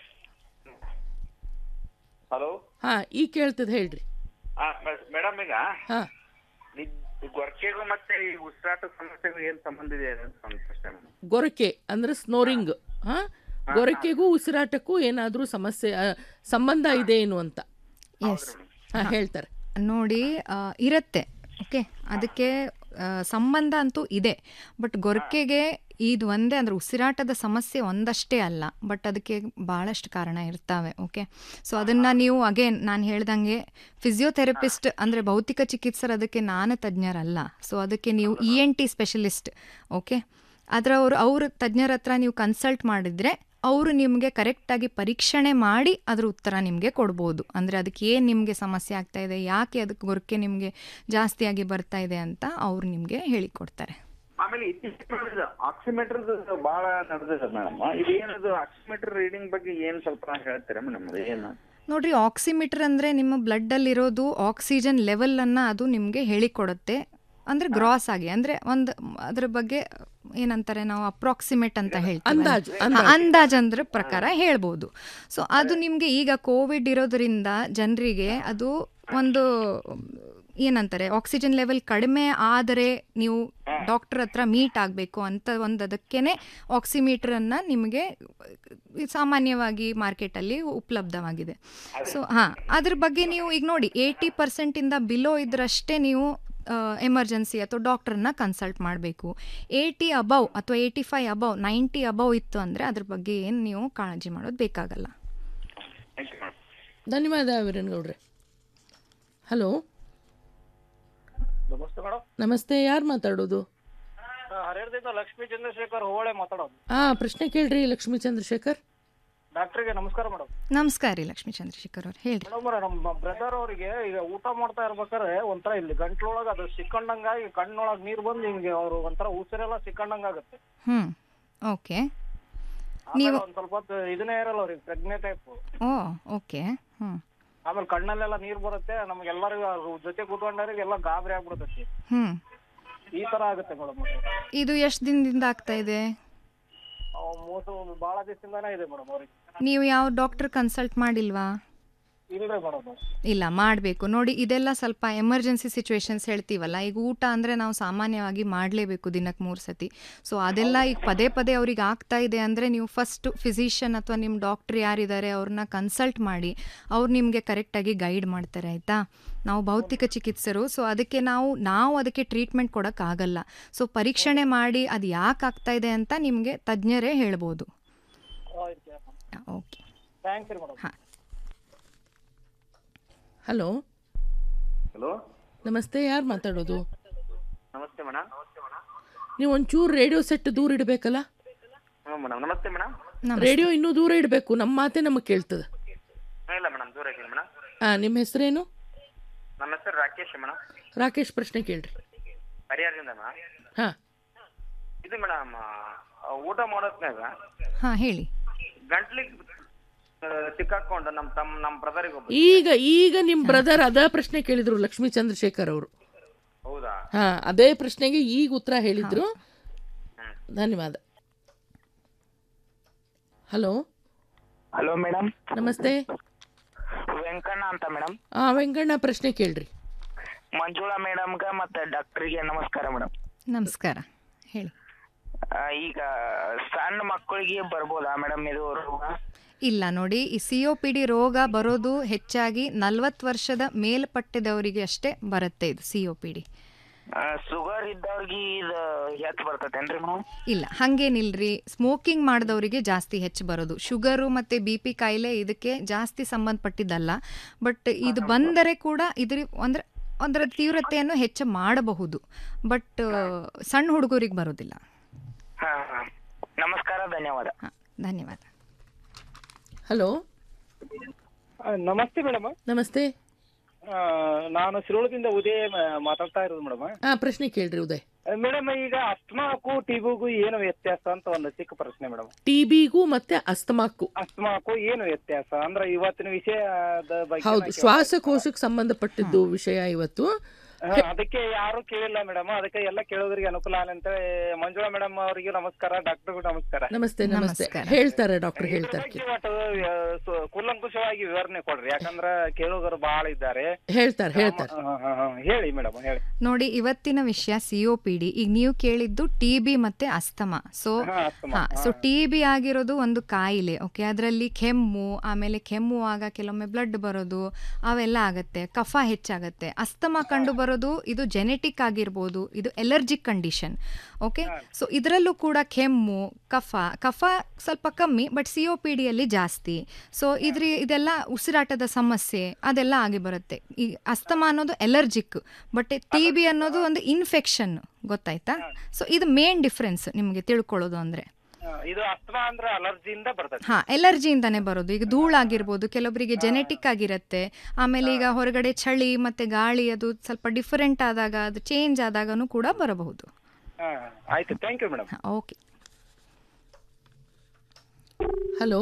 ಹಲೋ ಹಾ ಈಗ ಕೇಳ್ತದೆ ಹೇಳ್ರಿ ಮೇಡಮ್ ಈಗ ಹಾ ಈ ಗೊರಕೆಗೂ ಮತ್ತೆ ಈ ಉಸಿರಾಟ ಸಮಸ್ಯೆಗೂ ಏನ್ ಸಂಬಂಧ ಇದೆ ಅಂತ ಒಂದು ಪ್ರಶ್ನೆ madam. ಗೊರಕೆ ಅಂದ್ರೆ ಸ್ನೋರಿಂಗ್ ಹಾ ಗೊರಕೆಗೂ ಉಸಿರಾಟಕ್ಕೂ ಏನಾದರೂ ಸಮಸ್ಯೆ ಆ, ಸಂಬಂಧ ಇದೆ ಏನು ಅಂತ ಎಸ್ ಹಾ ಹೇಳ್ತಾರೆ ನೋಡಿ ಆ, ಇರತ್ತೆ ಓಕೆ ಅದಕ್ಕೆ ಆ, ಸಂಬಂಧ ಅಂತೂ ಇದೆ ಬಟ್ ಗೊರಕೆಗೆ ಇದು ಒಂದೇ ಅಂದರೆ ಉಸಿರಾಟದ ಸಮಸ್ಯೆ ಒಂದಷ್ಟೇ ಅಲ್ಲ ಬಟ್ ಅದಕ್ಕೆ ಭಾಳಷ್ಟು ಕಾರಣ ಇರ್ತವೆ ಓಕೆ ಸೊ ಅದನ್ನು ನೀವು ಅಗೇನ್ ನಾನು ಹೇಳ್ದಂಗೆ ಫಿಸಿಯೋಥೆರಪಿಸ್ಟ್ ಅಂದರೆ ಭೌತಿಕ ಚಿಕಿತ್ಸರು ಅದಕ್ಕೆ ನಾನು ತಜ್ಞರಲ್ಲ ಸೊ ಅದಕ್ಕೆ ನೀವು E N T specialist okay ಅದರ ಅವರು ಅವ್ರ ತಜ್ಞರ ಹತ್ರ ನೀವು ಕನ್ಸಲ್ಟ್ ಮಾಡಿದರೆ ಅವರು ನಿಮಗೆ ಕರೆಕ್ಟಾಗಿ ಪರೀಕ್ಷಣೆ ಮಾಡಿ ಅದ್ರ ಉತ್ತರ ನಿಮಗೆ ಕೊಡ್ಬೋದು ಅಂದರೆ ಅದಕ್ಕೆ ಏನು ನಿಮಗೆ ಸಮಸ್ಯೆ ಆಗ್ತಾ ಇದೆ ಯಾಕೆ ಅದಕ್ಕೆ ಗೊರಕೆ ನಿಮಗೆ ಜಾಸ್ತಿಯಾಗಿ ಬರ್ತಾ ಇದೆ ಅಂತ ಅವ್ರು ನಿಮಗೆ ಹೇಳಿಕೊಡ್ತಾರೆ ಆಮೇಲೆ ಇತ್ತೀಚೆಗೆ ಆಕ್ಸಿಮೀಟರ್ ಬಹಳ ನಡೆದಿದೆ ಮೇಡಮ್ ಇದು ಏನದು ಆಕ್ಸಿಮೀಟರ್ ರೀಡಿಂಗ್ ಬಗ್ಗೆ ಏನ್ ಸ್ವಲ್ಪ ಹೇಳ್ತೀರಾ ಮೇಡಮ್ ಏನು ನೋಡ್ರಿ ಆಕ್ಸಿಮೀಟರ್ ಅಂದರೆ ನಿಮ್ಮ ಬ್ಲಡ್ಡಲ್ಲಿರೋದು ಆಕ್ಸಿಜನ್ ಲೆವೆಲನ್ನು ಅದು ನಿಮಗೆ ಹೇಳಿಕೊಡುತ್ತೆ ಅಂದರೆ ಗ್ರಾಸ್ ಆಗಿ ಅಂದರೆ ಒಂದು ಅದ್ರ ಬಗ್ಗೆ ಏನಂತಾರೆ ನಾವು ಅಪ್ರಾಕ್ಸಿಮೇಟ್ ಅಂತ ಹೇಳ್ತೀವಿ ಅಂದಾಜು, ಹಾ, ಅಂದಾಜು. ಅಂದಾಜು ಅಂದ್ರೆ ಪ್ರಕಾರ ಹೇಳ್ಬೋದು ಸೊ ಅದು ನಿಮಗೆ ಈಗ ಕೋವಿಡ್ ಇರೋದ್ರಿಂದ ಜನರಿಗೆ ಅದು ಒಂದು ಏನಂತಾರೆ ಆಕ್ಸಿಜನ್ ಲೆವೆಲ್ ಕಡಿಮೆ ಆದರೆ ನೀವು ಡಾಕ್ಟರ್ ಹತ್ರ ಮೀಟ್ ಆಗಬೇಕು ಅಂತ ಒಂದು ಅದಕ್ಕೇನೆ ಆಕ್ಸಿಮೀಟ್ರನ್ನು ನಿಮಗೆ ಸಾಮಾನ್ಯವಾಗಿ ಮಾರ್ಕೆಟಲ್ಲಿ ಉಪಲಬ್ಧವಾಗಿದೆ ಸೊ ಹಾಂ ಅದ್ರ ಬಗ್ಗೆ ನೀವು ಈಗ ನೋಡಿ ಏಯ್ಟಿ ಪರ್ಸೆಂಟಿಂದ ಬಿಲೋ ಇದ್ರಷ್ಟೇ ನೀವು ಎಮರ್ಜೆನ್ಸಿ ಅಥವಾ ಡಾಕ್ಟ್ರನ್ನ ಕನ್ಸಲ್ಟ್ ಮಾಡಬೇಕು ಏಯ್ಟಿ ಅಬವ್ ಅಥವಾ eighty five above ninety above ಇತ್ತು ಅಂದರೆ ಅದ್ರ ಬಗ್ಗೆ ಏನು ನೀವು ಕಾಳಜಿ ಮಾಡೋದು ಬೇಕಾಗಲ್ಲ ಧನ್ಯವಾದ ವೀರನ್ಗೌಡ್ರೆ ಹಲೋ ನಮಸ್ತೆ ಮೇಡಮ್ ನಮಸ್ತೆ ಯಾರು ಮಾತಾಡೋದು ಹರಿಹರದಿಂದ ಲಕ್ಷ್ಮೀ ಚಂದ್ರಶೇಖರ್ ಹೋಳೆ ಮಾತಾಡೋದು ಹಾ ಪ್ರಶ್ನೆ ಕೇಳ್ರಿ ಲಕ್ಷ್ಮೀ ಚಂದ್ರಶೇಖರ್ ಡಾಕ್ಟರ್ಗೆ ನಮಸ್ಕಾರ ಮೇಡಮ್ ನಮಸ್ಕಾರ ರೀ ಲಕ್ಷ್ಮೀ ಚಂದ್ರಶೇಖರ್ ಅವ್ರು ಹೇಳ್ರಿ ಮೇಡಮ್ ನಮ್ಮ ಬ್ರದರ್ ಅವರಿಗೆ ಈಗ ಊಟ ಮಾಡ್ತಾ ಇರ್ಬೇಕಾದ್ರೆ ಒಂಥರ ಇಲ್ಲಿ ಗಂಟ್ಲೊಳಗ ಅದು ಸಿಕ್ಕಂಡಂಗಾಗಿ ಕಣ್ಣೊಳಗ್ ನೀರ್ ಬಂದು ಹಿಂಗೆ ಅವ್ರು ಒಂಥರ ಉಸಿರೆಲ್ಲ ಸಿಕ್ಕಂಡಂಗ್ ಆಗುತ್ತೆ ಹ್ಞೂ ಓಕೆ ಆಮೇಲೆ ನೀವು ಒಂದ್ ಸ್ವಲ್ಪ ಹೊತ್ತು ಇದನ್ನೇ ಇರಲ್ಲ ಅವ್ರಿಗೆ ಪ್ರಜ್ಞೆ ಟೈಪ್ ಓ ಓಕೆ ಹ್ಞೂ ಆಮೇಲೆ ಕಣ್ಣಲ್ಲೆಲ್ಲ ನೀರ್ ಬರುತ್ತೆ ನಮ್ಗೆಲ್ಲರಿಗೂ ಅವ್ರ ಜೊತೆ ಕೂತ್ಕೊಂಡವ್ರಿಗೆ ಎಲ್ಲ ಗಾಬರಿ ಆಗ್ಬಿಡ್ತೈತಿ ಹ್ಞೂ ಈ ತರ ಆಗುತ್ತೆ ಮೇಡಮ್ ಇದು ಎಷ್ಟು ದಿನದಿಂದ ಆಗ್ತಾ ಇದೆ ಮೋಸ ಬಹಳ ದಿವಸದಿಂದಾನೇ ಇದೆ ಮೇಡಮ್ ಅವ್ರಿಗೆ ನೀವು ಯಾವ ಡಾಕ್ಟರ್ ಕನ್ಸಲ್ಟ್ ಮಾಡಿಲ್ವಾ ಇಲ್ರಿ ಮೇಡಮ್ ಇಲ್ಲ ಮಾಡಬೇಕು ನೋಡಿ ಇದೆಲ್ಲ ಸ್ವಲ್ಪ ಎಮರ್ಜೆನ್ಸಿ ಸಿಚುವೇಶನ್ಸ್ ಹೇಳ್ತೀವಲ್ಲ ಈಗ ಊಟ ಅಂದರೆ ನಾವು ಸಾಮಾನ್ಯವಾಗಿ ಮಾಡಲೇಬೇಕು ದಿನಕ್ಕೆ ಮೂರು ಸತಿ ಸೊ ಅದೆಲ್ಲ ಈಗ ಪದೇ ಪದೇ ಅವ್ರಿಗೆ ಆಗ್ತಾ ಇದೆ ಅಂದರೆ ನೀವು ಫಸ್ಟ್ ಫಿಸಿಷಿಯನ್ ಅಥವಾ ನಿಮ್ಮ ಡಾಕ್ಟ್ರ್ ಯಾರಿದ್ದಾರೆ ಅವ್ರನ್ನ ಕನ್ಸಲ್ಟ್ ಮಾಡಿ ಅವ್ರು ನಿಮಗೆ ಕರೆಕ್ಟಾಗಿ ಗೈಡ್ ಮಾಡ್ತಾರೆ ಆಯಿತಾ ನಾವು ಭೌತಿಕ ಚಿಕಿತ್ಸರು ಸೊ ಅದಕ್ಕೆ ನಾವು ನಾವು ಅದಕ್ಕೆ ಟ್ರೀಟ್ಮೆಂಟ್ ಕೊಡೋಕ್ಕಾಗಲ್ಲ ಸೊ ಪರೀಕ್ಷಣೆ ಮಾಡಿ ಅದು ಯಾಕೆ ಆಗ್ತಾ ಇದೆ ಅಂತ ನಿಮಗೆ ತಜ್ಞರೇ ಹೇಳ್ಬೋದು ಓಕೆ ಥ್ಯಾಂಕ್ಸ್ ರೀ ಮೇಡಮ್ ಹಾಂ ಹಲೋ ಹಲೋ ನಮಸ್ತೆ ಯಾರು ಮಾತಾಡೋದು ನಮಸ್ತೆ ಮೇಡಮ್ ನೀವು ಒಂಚೂರು ರೇಡಿಯೋ ಸೆಟ್ ದೂರ ಇಡಬೇಕಲ್ಲ ಹ್ಞೂ ಮೇಡಮ್ ನಮಸ್ತೆ ಮೇಡಮ್ ರೇಡಿಯೋ ಇನ್ನೂ ದೂರ ಇಡಬೇಕು ನಮ್ಮ ಮಾತೇ ನಮಗೆ ಕೇಳ್ತದೆ ಇಲ್ಲ ಮೇಡಮ್ ದೂರ ಇದ್ದೀನಿ ಮೇಡಮ್ ಹಾಂ ನಿಮ್ಮ ಹೆಸರೇನು ನಮ್ಮ ಹೆಸರು ರಾಕೇಶ್ ಮೇಡಮ್ ರಾಕೇಶ್ ಪ್ರಶ್ನೆ ಕೇಳ್ರಿ ಹರಿಹರದಿಂದ ಮೇಡಮ್ ಹಾಂ ಇದು ಮೇಡಮ್ ಊಟ ಮಾಡೋದ್ನಾಗ ಹಾಂ ಹೇಳಿ ಗಂಟ್ಲಿಗೆ ಸಿಕ್ಕಾಕೊಂಡು ನಮ್ಮ ತಮ್ಮ ನಮ್ಮ ಬ್ರದರಿಗೆ ಒಬ್ಬ ಈಗ ಈಗ ನಿಮ್ಮ ಬ್ರದರ್ ಅದ ಪ್ರಶ್ನೆ ಕೇಳಿದ್ರು ಲಕ್ಷ್ಮೀ ಚಂದ್ರಶೇಖರ್ ಅವರು ಹೌದಾ ಹಾ ಅದೇ ಪ್ರಶ್ನೆಗೆ ಈಗ ಉತ್ತರ ಹೇಳಿದ್ರು ಧನ್ಯವಾದ ಹಲೋ ಹಲೋ ಮೇಡಮ್ ನಮಸ್ತೆ ವೆಂಕಣ್ಣ ಅಂತ ಮೇಡಮ್ ಆ ವೆಂಕಣ್ಣ ಪ್ರಶ್ನೆ ಕೇಳ್ರಿ ಮಂಜುಳಾ ಮೇಡಮ್ಗ ಮತ್ತೆ ಡಾಕ್ಟರ್ಗೆ ನಮಸ್ಕಾರ ಮೇಡಮ್ ನಮಸ್ಕಾರ ಹೇಳಿ ಈಗ ಸಣ್ಣ ಮಕ್ಕಳಿಗೆ ಬರ್ಬೋದಾ ಮೇಡಮ್ ಇದು ರೋಗ ಇಲ್ಲ ನೋಡಿ ಈ ಸಿ ಒ ಪಿ ಡಿ ರೋಗ ಬರೋದು ಹೆಚ್ಚಾಗಿ ನಲವತ್ತು ವರ್ಷದ ಮೇಲ್ಪಟ್ಟದವರಿಗೆ ಅಷ್ಟೇ ಬರುತ್ತೆ ಇದು C O P D sugar ಇದ್ದವ್ರಿಗೆ ಇದು ಹೆಚ್ಚು ಬರ್ತೈತೇನ್ರಿ ಮೇಡಮ್ ಇಲ್ಲ ಹಂಗೇನಿಲ್ರಿ ಸ್ಮೋಕಿಂಗ್ ಮಾಡಿದವರಿಗೆ ಜಾಸ್ತಿ ಹೆಚ್ಚು ಬರೋದು ಶುಗರು ಮತ್ತು ಬಿ ಪಿ ಕಾಯಿಲೆ ಇದಕ್ಕೆ ಜಾಸ್ತಿ ಸಂಬಂಧಪಟ್ಟಿದ್ದಲ್ಲ ಬಟ್ ಇದು ಬಂದರೆ ಕೂಡ ಇದ್ರ ಅಂದ್ರೆ ಅದರ ತೀವ್ರತೆಯನ್ನು ಹೆಚ್ಚು ಮಾಡಬಹುದು ಬಟ್ ಸಣ್ಣ ಹುಡುಗರಿಗೆ ಬರೋದಿಲ್ಲ ಹಾ ಹಾ ನಮಸ್ಕಾರ ಧನ್ಯವಾದ ಧನ್ಯವಾದ ಹಲೋ ನಮಸ್ತೆ ಮೇಡಮ್ ನಮಸ್ತೆ ನಾನು ಶಿರೋಳದಿಂದ ಉದಯ ಮ- ಮಾತಾಡ್ತಾ ಇರೋದು ಮೇಡಮ್ ಆ ಪ್ರಶ್ನೆ ಕೇಳ್ರಿ ಉದಯ್ ಮೇಡಮ್ ಈಗ ಅಸ್ಮಾಕು ಟಿಬುಗೂ ಏನು ವ್ಯತ್ಯಾಸ ಅಂತ ಒಂದು ಚಿಕ್ಕ ಪ್ರಶ್ನೆ ಮೇಡಮ್ ಟಿ ಬಿಗೂ ಮತ್ತೆ ಅಸ್ತಮಾಕ್ಕೂ ಅಸ್ಮಾಕು ಏನು ವ್ಯತ್ಯಾಸ ಅಂದ್ರೆ ಇವತ್ತಿನ ವಿಷಯದ ಬಗ್ಗೆ ಹೌದು ನಾ ಕೇಳ್ತಾ ಶ್ವಾಸಕೋಶಕ್ಕೆ ಸಂಬಂಧಪಟ್ಟಿದ್ದು ವಿಷಯ ಇವತ್ತು ಹಾ, ಅದಕ್ಕೆ ಯಾರು ಕೇಳಿಲ್ಲ ಮೇಡಮ್ ಅದಕ್ಕೆ ಎಲ್ಲ ಕೇಳೋದ್ರಿಗೆ ಅನುಕೂಲ ಅಂತ ಮಂಜುಳಾ ಮೇಡಮ್ ಅವರಿಗೆ ನಮಸ್ಕಾರ ಡಾಕ್ಟರ್ಗೂ ನಮಸ್ಕಾರ ನಮಸ್ತೆ ನಮಸ್ತೆ ಹೇಳ್ತಾರೆ ಡಾಕ್ಟರ್ ಹೇಳ್ತಾರೆ ಬಗ್ಗೆ ಒಟ್ಟು ಆ, ಸು- ಕೂಲಂಕುಷವಾಗಿ ವಿವರಣೆ ಕೊಡ್ರಿ ಯಾಕಂದ್ರ ಕೇಳೋಗರು ಬಹಳ ಇದ್ದಾರೆ ಹೇಳ್ತಾರೆ ಹೇಳ್ತಾರೆ ಹಾ, ಹಾ, ಹಾ. ಹೇಳಿ ಮೇಡಮ್ ಹೇಳಿ ನೋಡಿ ಇವತ್ತಿನ ವಿಷಯ ಸಿ ಒ ಪಿ ಡಿ ಈಗ ನೀವು ಕೇಳಿದ್ದು ಟಿ ಬಿ ಮತ್ತೆ ಅಸ್ತಮ ಸೊ ಹಾ, ಅಸ್ತಮ. ಹಾ ಸೊ ಟಿ ಬಿ ಆಗಿರೋದು ಒಂದು ಕಾಯಿಲೆ ಓಕೆ ಅದರಲ್ಲಿ ಕೆಮ್ಮು ಆಮೇಲೆ ಕೆಮ್ಮುವಾಗ ಕೆಲವೊಮ್ಮೆ ಬ್ಲಡ್ ಬರೋದು ಅವೆಲ್ಲ ಆಗತ್ತೆ ಕಫ ಹೆಚ್ಚಾಗತ್ತೆ ಅಸ್ತಮ ಕಂಡು ಬರೋದು ಇದು ಜೆನೆಟಿಕ್ ಆಗಿರ್ಬೋದು ಇದು ಎಲರ್ಜಿಕ್ ಕಂಡೀಷನ್ ಓಕೆ ಸೊ ಇದರಲ್ಲೂ ಕೂಡ ಕೆಮ್ಮು ಕಫ ಕಫ ಸ್ವಲ್ಪ ಕಮ್ಮಿ ಬಟ್ ಸಿ ಒ ಪಿ ಡಿಯಲ್ಲಿ ಜಾಸ್ತಿ ಸೊ ಇದ್ರ ಇದೆಲ್ಲ ಉಸಿರಾಟದ ಸಮಸ್ಯೆ ಅದೆಲ್ಲ ಆಗಿ ಬರುತ್ತೆ ಈ ಅಸ್ತಮ ಅನ್ನೋದು ಎಲರ್ಜಿಕ್ ಬಟ್ ಟಿ ಬಿ ಅನ್ನೋದು ಒಂದು ಇನ್ಫೆಕ್ಷನ್ ಗೊತ್ತಾಯ್ತಾ ಸೊ ಇದು ಮೇನ್ ಡಿಫ್ರೆನ್ಸ್ ನಿಮಗೆ ತಿಳ್ಕೊಳ್ಳೋದು ಅಂದರೆ ಹಾ, ಇದು ಅಸ್ತಮಾ ಅಂದ್ರೆ ಅಲರ್ಜಿಯಿಂದ ಬರ್ತದೆ ಹಾ ಎಲರ್ಜಿಯಿಂದಾನೇ ಬರೋದು ಈಗ ಧೂಳಾಗಿರ್ಬೋದು ಕೆಲವೊಬ್ಬರಿಗೆ ಜೆನೆಟಿಕ್ ಆಗಿರುತ್ತೆ ಆಮೇಲೆ ಈಗ ಹೊರಗಡೆ ಚಳಿ ಮತ್ತೆ ಗಾಳಿ ಅದು ಸ್ವಲ್ಪ ಡಿಫರೆಂಟ್ ಆದಾಗ ಅದು ಚೇಂಜ್ ಆದಾಗನೂ ಕೂಡ ಬರಬಹುದು ಹಾ, ಆಯ್ತು thank you madam okay hello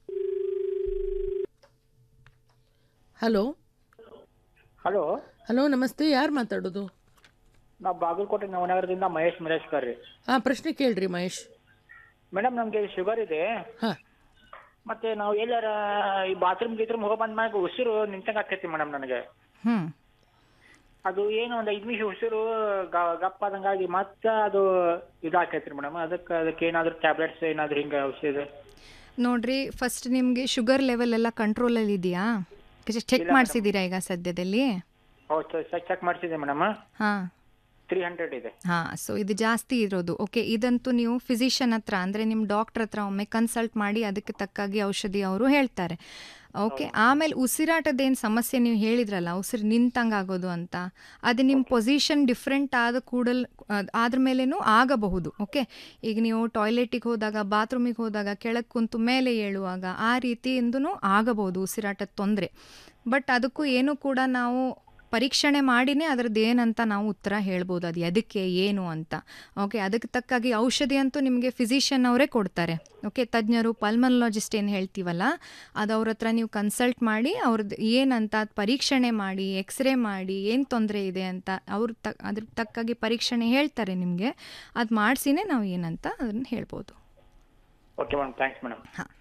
hello hello hello ನಮಸ್ತೆ ಯಾರು ಮಾತಾಡೋದು ನಾವು ಬಾಗಲಕೋಟೆ ನವನಗರದಿಂದ ಮಹೇಶ್ ಮರೇಶ್ಕರ್ ರೀ ಹಾ ಪ್ರಶ್ನೆ ಕೇಳ್ರಿ ಮಹೇಶ್ ಮೇಡಮ್ ನಮ್ಗೆ ಶುಗರ್ ಇದೆ ಹಾ. ಮತ್ತೆ ನಾವು ಎಲ್ಲಾರ ಈ ಬಾತ್ರೂಮ್ ಗೀತ್ರೂಮ್ ಹೋಗೋ ಬಂದ ಮ್ಯಾಗ ಉಸಿರು ನಿಂತಂಗ ಆಕೈತಿ ಮೇಡಮ್ ನನಗೆ ಹ್ಮ್ ಅದು ಏನು ಒಂದು ಐದು ನಿಮಿಷ ಉಸಿರು ಗ- ಗಪ್ಪ ಆದಂಗಾಗಿ ಮತ್ತೆ ಅದು ಇದಾಕೈತ್ರಿ ಮೇಡಮ್ ಅದಕ್ಕೆ ಅದಕ್ಕೆ ಏನಾದ್ರು ಟ್ಯಾಬ್ಲೆಟ್ಸ್ ಏನಾದ್ರು ಹಿಂಗೆ ಔಷಧ ನೋಡ್ರಿ ಫಸ್ಟ್ ನಿಮಗೆ ಶುಗರ್ ಲೆವೆಲ್ ಎಲ್ಲ ಕಂಟ್ರೋಲಲ್ಲಿ ಇದೆಯಾ ಚೆಕ್ ಇಲ್ಲ ಮಾಡಿಸಿದ್ದೀರಾ ಈಗ ಸದ್ಯದಲ್ಲಿ ಹೌದು ಚೆಕ್ ಮಾಡಿಸಿದೆ ಮೇಡಮ್ ಹಾಂ ತ್ರೀ ಹಂಡ್ರೆಡ್ ಇದೆ ಹಾ ಸೊ ಇದು ಜಾಸ್ತಿ ಇರೋದು ಓಕೆ ಇದಂತೂ ನೀವು ಫಿಸಿಷಿಯನ್ ಹತ್ರ ಅಂದರೆ ನಿಮ್ಮ ಡಾಕ್ಟರ್ ಹತ್ರ ಒಮ್ಮೆ ಕನ್ಸಲ್ಟ್ ಮಾಡಿ ಅದಕ್ಕೆ ತಕ್ಕಾಗಿ ಔಷಧಿ ಅವರು ಹೇಳ್ತಾರೆ ಓಕೆ ಆಮೇಲೆ ಉಸಿರಾಟದೇನು ಸಮಸ್ಯೆ ನೀವು ಹೇಳಿದ್ರಲ್ಲ ಉಸಿರು ನಿಂತಂಗೆ ಆಗೋದು ಅಂತ ಅದು ನಿಮ್ಮ ಪೊಸಿಷನ್ ಡಿಫ್ರೆಂಟ್ ಆದ ಕೂಡಲ್ ಅದ್- ಅದ್ರ ಮೇಲೇನೂ ಆಗಬಹುದು ಓಕೆ ಈಗ ನೀವು ಟಾಯ್ಲೆಟಿಗೆ ಹೋದಾಗ ಬಾತ್ರೂಮಿಗೆ ಹೋದಾಗ ಕೆಳಗೆ ಕುಂತು ಮೇಲೆ ಏಳುವಾಗ ಆ ರೀತಿಯಿಂದನೂ ಆಗಬಹುದು ಉಸಿರಾಟದ ತೊಂದರೆ ಬಟ್ ಅದಕ್ಕೂ ಏನು ಕೂಡ ನಾವು ಪರೀಕ್ಷಣೆ ಮಾಡಿನೇ ಅದ್ರದ್ದು ಏನಂತ ನಾವು ಉತ್ತರ ಹೇಳ್ಬೋದು ಅದು ಎದಕ್ಕೆ ಏನು ಅಂತ ಓಕೆ ಅದಕ್ಕೆ ತಕ್ಕಾಗಿ ಔಷಧಿ ಅಂತೂ ನಿಮಗೆ ಫಿಸಿಷಿಯನ್ ಅವರೇ ಕೊಡ್ತಾರೆ ಓಕೆ ತಜ್ಞರು ಪಲ್ಮನಾಲಜಿಸ್ಟ್ ಏನು ಹೇಳ್ತೀವಲ್ಲ ಅದು ಅವ್ರ ಹತ್ರ ನೀವು ಕನ್ಸಲ್ಟ್ ಮಾಡಿ ಅವ್ರದ್ದು ಏನಂತ ಅದ್ ಪರೀಕ್ಷಣೆ ಮಾಡಿ ಎಕ್ಸ್ರೇ ಮಾಡಿ ಏನು ತೊಂದರೆ ಇದೆ ಅಂತ ಅವ್ರ ತ ಅದ್ರ ತಕ್ಕಾಗಿ ಪರೀಕ್ಷಣೆ ಹೇಳ್ತಾರೆ ನಿಮಗೆ ಅದು ಮಾಡಿಸಿನೇ ನಾವು ಏನಂತ ಅದನ್ನು ಹೇಳ್ಬೋದು okay madam thanks madam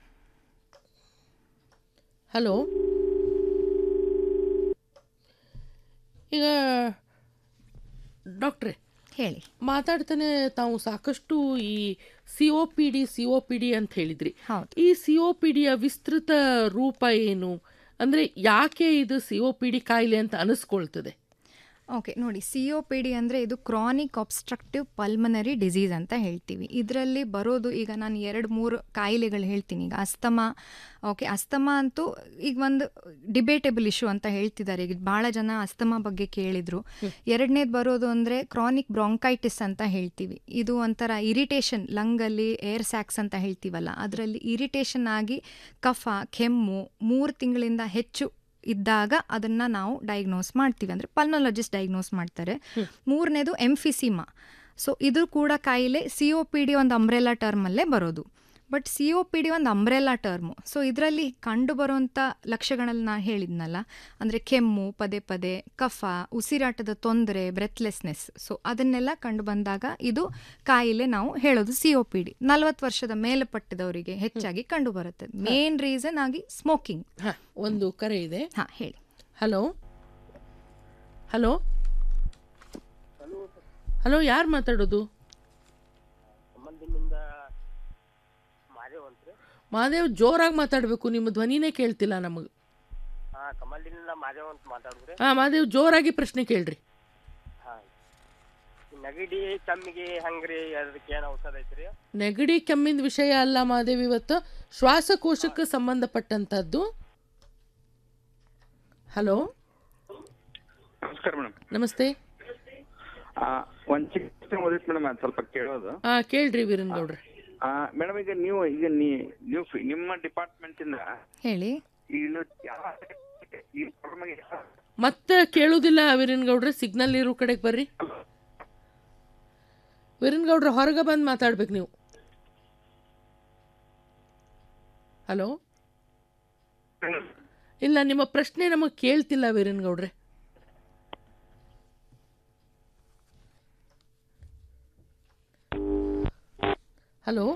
hello ಈಗ ಡಾಕ್ಟ್ರೆ ಹೇಳಿ ಮಾತಾಡ್ತಾನೆ ತಾವು ಸಾಕಷ್ಟು ಈ C O P D C O P D ಅಂತ ಹೇಳಿದ್ರಿ ಹೌದು. ಈ ಸಿ ಒ ಪಿ ಡಿಯ ವಿಸ್ತೃತ ರೂಪ ಏನು ಅಂದ್ರೆ ಯಾಕೆ ಇದು ಸಿ ಒ ಪಿ ಡಿ ಕಾಯಿಲೆ ಅಂತ ಅನಿಸ್ಕೊಳ್ತದೆ ಓಕೆ ನೋಡಿ ಸಿ ಒ ಪಿ ಡಿ ಅಂದರೆ ಇದು ಕ್ರಾನಿಕ್ ಅಬ್ಸ್ಟ್ರಕ್ಟಿವ್ ಪಲ್ಮನರಿ ಡಿಸೀಸ್ ಅಂತ ಹೇಳ್ತೀವಿ ಇದರಲ್ಲಿ ಬರೋದು ಈಗ ನಾನು ಎರಡು ಮೂರು ಕಾಯಿಲೆಗಳು ಹೇಳ್ತೀನಿ ಈಗ ಅಸ್ತಮಾ ಓಕೆ ಅಸ್ತಮಾ ಅಂತೂ ಈಗ ಒಂದು ಡಿಬೇಟೇಬಲ್ ಇಶ್ಯೂ ಅಂತ ಹೇಳ್ತಿದ್ದಾರೆ ಈಗ ಭಾಳ ಜನ ಅಸ್ತಮಾ ಬಗ್ಗೆ ಕೇಳಿದ್ರು ಎರಡನೇದು ಬರೋದು ಅಂದರೆ ಕ್ರಾನಿಕ್ ಬ್ರಾಂಕೈಟಿಸ್ ಅಂತ ಹೇಳ್ತೀವಿ ಇದು ಒಂಥರ ಇರಿಟೇಷನ್ ಲಂಗಲ್ಲಿ ಏರ್ ಸ್ಯಾಕ್ಸ್ ಅಂತ ಹೇಳ್ತೀವಲ್ಲ ಅದರಲ್ಲಿ ಇರಿಟೇಷನ್ ಆಗಿ ಕಫ ಕೆಮ್ಮು ಮೂರು ತಿಂಗಳಿಂದ ಹೆಚ್ಚು ಇದ್ದಾಗ ಅದನ್ನ ನಾವು ಡಯಾಗ್ನೋಸ್ ಮಾಡ್ತೀವಿ ಅಂದರೆ ಪಲ್ಮನಾಲಜಿಸ್ಟ್ ಡಯಾಗ್ನೋಸ್ ಮಾಡ್ತಾರೆ ಮೂರನೇದು ಎಂಫಿಸಿಮಾ ಸೊ ಇದು ಕೂಡ ಕಾಯಿಲೆ ಸಿ ಒ ಪಿ ಡಿ ಒಂದು ಅಂಬ್ರೆಲಾ ಟರ್ಮಲ್ಲೇ ಬರೋದು but C O P D ಒಂದು ಅಂಬ್ರೆಲಾ ಟರ್ಮು ಸೊ ಇದರಲ್ಲಿ ಕಂಡು ಬರುವಂಥ ಲಕ್ಷಣಗಳಲ್ಲಿ ನಾನು ಹೇಳಿದ್ನಲ್ಲ ಅಂದರೆ ಕೆಮ್ಮು ಪದೇ ಪದೇ ಕಫ ಉಸಿರಾಟದ ತೊಂದರೆ ಬ್ರೆತ್ಲೆಸ್ನೆಸ್ ಸೊ ಅದನ್ನೆಲ್ಲ ಕಂಡು ಬಂದಾಗ ಇದು ಕಾಯಿಲೆ ನಾವು ಹೇಳೋದು ಸಿ ಒ ಪಿ ಡಿ ನಲವತ್ತು ವರ್ಷದ ಮೇಲ್ಪಟ್ಟದವರಿಗೆ ಹೆಚ್ಚಾಗಿ ಕಂಡು ಬರುತ್ತೆ ಮೇನ್ ರೀಸನ್ ಆಗಿ ಸ್ಮೋಕಿಂಗ್ ಹ ಒಂದು ಕರೆ ಇದೆ ಹಾಂ ಹೇಳಿ ಹಲೋ ಹಲೋ ಹಲೋ ಯಾರು ಮಾತಾಡೋದು ಸಂಬಂಧಿನಿಂದ ಮಾದೇವ್ ಅಂತ್ರಿ ಮಾದೇವ್ ಜೋರಾಗಿ ಮಾತಾಡಬೇಕು ನಿಮ್ಮ ಧ್ವನಿನೇ ಕೇಳ್ತಿಲ್ಲ ನಮಗೆ ಹಾ ಕಮಲ್ದಿನಿಂದ ಮಾದೇವ್ ಅಂತ ಮಾತಾಡಿದ್ರಿ ಹಾ ಮಾದೇವ್ ಜೋರಾಗಿ ಪ್ರಶ್ನೆ ಕೇಳ್ರಿ ಹಾ ಈ ನೆಗಡಿ ಕೆಮ್ಮಿಗೆ ಹಂಗ್ರಿ ಅದಕ್ಕೆ ಏನ್ ಔಷಧ ಐತ್ರಿ ನೆಗಡಿ ಕೆಮ್ಮಿನ ವಿಷಯ ಅಲ್ಲ ಮಾದೇವ್ ಇವತ್ತು ಶ್ವಾಸಕೋಶಕ್ಕೆ ಸಂಬಂಧಪಟ್ಟಂತದ್ದು ಹಲೋ ನಮಸ್ಕಾರ ಮೇಡಮ್ ನಮಸ್ತೆ ಒಂದ್ ಚಿಕ್ಕ ಪ್ರಶ್ನೆ ಓದಿತ್ತು ಮೇಡಮ್ ಅದು ಸ್ವಲ್ಪ ಕೇಳೋದು ಹಾ ಕೇಳ್ರಿ ವೀರನ್ ಗೌಡ್ರೆ ಮೇಡಮ್ ಈಗ ನೀವು ಈಗ ನೀ- ನೀವು ಫಿ- ನಿಮ್ಮ ಡಿಪಾರ್ಟ್ಮೆಂಟ್ ಇಂದ ಹೇಳಿ ಇಲ್ಲಿ ಯಾವ ಈ ಪ್ರಾಬ್ಲಮ್ ಮತ್ತೆ ಕೇಳುವುದಿಲ್ಲ ವೀರನ್ ಗೌಡ್ರೆ ಸಿಗ್ನಲ್ ಇರೋ ಕಡೆಗೆ ಬರ್ರಿ ವೀರನ್ ಗೌಡ್ರೆ ಹೊರಗೆ ಬಂದು ಮಾತಾಡ್ಬೇಕು ನೀವು ಹಲೋ ಇಲ್ಲ ನಿಮ್ಮ ಪ್ರಶ್ನೆ ನಮಗೆ ಕೇಳ್ತಿಲ್ಲ ವೀರನ್ ಗೌಡ್ರೆ ಹಲೋ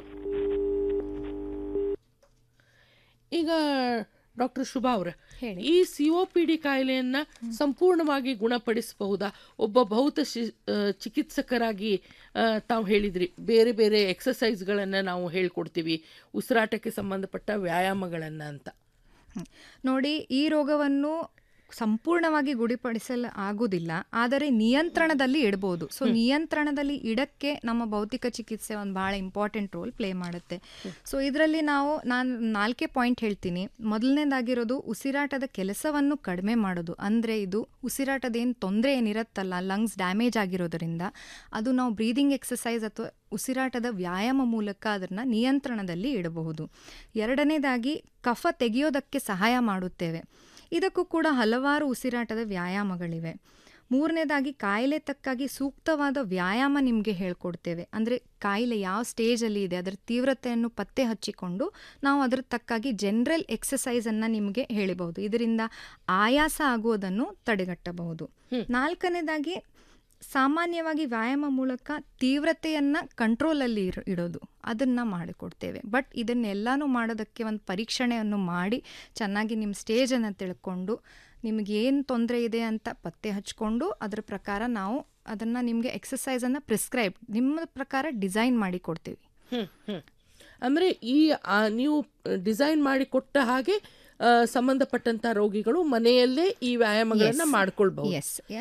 ಈಗ ಡಾಕ್ಟರ್ ಶುಭಾ ಅವರ ಹೇಳಿ. ಈ ಸಿ ಒ ಪಿ ಡಿ ಕಾಯಿಲೆಯನ್ನ ಸಂಪೂರ್ಣವಾಗಿ ಗುಣಪಡಿಸಬಹುದಾ ಒಬ್ಬ ಭೌತ ಶಿ- ಆ, ಚಿಕಿತ್ಸಕರಾಗಿ ಆ, ತಾವು ಹೇಳಿದ್ರಿ ಬೇರೆ ಬೇರೆ ಎಕ್ಸಸೈಸ್ಗಳನ್ನು ನಾವು ಹೇಳ್ಕೊಡ್ತೀವಿ ಉಸಿರಾಟಕ್ಕೆ ಸಂಬಂಧಪಟ್ಟ ವ್ಯಾಯಾಮಗಳನ್ನು ಅಂತ ನೋಡಿ ಈ ರೋಗವನ್ನು ಸಂಪೂರ್ಣವಾಗಿ ಗುಡಿಪಡಿಸಲು ಆಗುವುದಿಲ್ಲ ಆದರೆ ನಿಯಂತ್ರಣದಲ್ಲಿ ಇಡ್ಬೋದು ಸೊ ನಿಯಂತ್ರಣದಲ್ಲಿ ಇಡಕ್ಕೆ ನಮ್ಮ ಭೌತಿಕ ಚಿಕಿತ್ಸೆ ಒಂದು ಭಾಳ ಇಂಪಾರ್ಟೆಂಟ್ ರೋಲ್ ಪ್ಲೇ ಮಾಡುತ್ತೆ ಸೊ ಇದರಲ್ಲಿ ನಾವು ನಾನು ನಾಲ್ಕೇ ಪಾಯಿಂಟ್ ಹೇಳ್ತೀನಿ ಮೊದಲನೇದಾಗಿರೋದು ಉಸಿರಾಟದ ಕೆಲಸವನ್ನು ಕಡಿಮೆ ಮಾಡೋದು ಅಂದರೆ ಇದು ಉಸಿರಾಟದ ಏನು ತೊಂದರೆ ಏನಿರುತ್ತಲ್ಲ ಲಂಗ್ಸ್ ಡ್ಯಾಮೇಜ್ ಆಗಿರೋದರಿಂದ ಅದು ನಾವು ಬ್ರೀದಿಂಗ್ ಎಕ್ಸಸೈಸ್ ಅಥವಾ ಉಸಿರಾಟದ ವ್ಯಾಯಾಮ ಮೂಲಕ ಅದನ್ನು ನಿಯಂತ್ರಣದಲ್ಲಿ ಇಡಬಹುದು ಎರಡನೇದಾಗಿ ಕಫ ತೆಗೆಯೋದಕ್ಕೆ ಸಹಾಯ ಮಾಡುತ್ತೇವೆ ಇದಕ್ಕೂ ಕೂಡ ಹಲವಾರು ಉಸಿರಾಟದ ವ್ಯಾಯಾಮಗಳಿವೆ ಮೂರನೇದಾಗಿ ಕಾಯಿಲೆ ತಕ್ಕಾಗಿ ಸೂಕ್ತವಾದ ವ್ಯಾಯಾಮ ನಿಮಗೆ ಹೇಳ್ಕೊಡ್ತೇವೆ ಅಂದರೆ ಕಾಯಿಲೆ ಯಾವ ಸ್ಟೇಜಲ್ಲಿ ಇದೆ ಅದರ ತೀವ್ರತೆಯನ್ನು ಪತ್ತೆ ಹಚ್ಚಿಕೊಂಡು ನಾವು ಅದರ ತಕ್ಕಾಗಿ ಜನರಲ್ ಎಕ್ಸಸೈಸನ್ನು ನಿಮಗೆ ಹೇಳಿಬಹುದು ಇದರಿಂದ ಆಯಾಸ ಆಗುವುದನ್ನು ತಡೆಗಟ್ಟಬಹುದು ನಾಲ್ಕನೇದಾಗಿ ಸಾಮಾನ್ಯವಾಗಿ ವ್ಯಾಯಾಮ ಮೂಲಕ ತೀವ್ರತೆಯನ್ನು ಕಂಟ್ರೋಲಲ್ಲಿ ಇರೋ ಇಡೋದು ಅದನ್ನು ಮಾಡಿಕೊಡ್ತೇವೆ ಬಟ್ ಇದನ್ನೆಲ್ಲನೂ ಮಾಡೋದಕ್ಕೆ ಒಂದು ಪರೀಕ್ಷಣೆಯನ್ನು ಮಾಡಿ ಚೆನ್ನಾಗಿ ನಿಮ್ಮ ಸ್ಟೇಜನ್ನು ತಿಳ್ಕೊಂಡು ನಿಮಗೆ ಏನು ತೊಂದರೆ ಇದೆ ಅಂತ ಪತ್ತೆ ಹಚ್ಕೊಂಡು ಅದರ ಪ್ರಕಾರ ನಾವು ಅದನ್ನು ನಿಮಗೆ ಎಕ್ಸಸೈಸನ್ನು ಪ್ರಿಸ್ಕ್ರೈಬ್ ನಿಮ್ಮ ಪ್ರಕಾರ ಡಿಸೈನ್ ಮಾಡಿ ಕೊಡ್ತೀವಿ ಹ್ಮ್ ಹ್ಮ್ ಅಂದ್ರೆ ಈ ಆ, ನೀವು ಡಿಸೈನ್ ಮಾಡಿ ಕೊಟ್ಟ ಹಾಗೆ ಆ, ಸಂಬಂಧಪಟ್ಟಂತ ರೋಗಿಗಳು ಮನೆಯಲ್ಲೇ ಈ ವ್ಯಾಯಾಮಗಳನ್ನ Yes. ಮಾಡ್ಕೊಳ್ಬಹುದು Yes.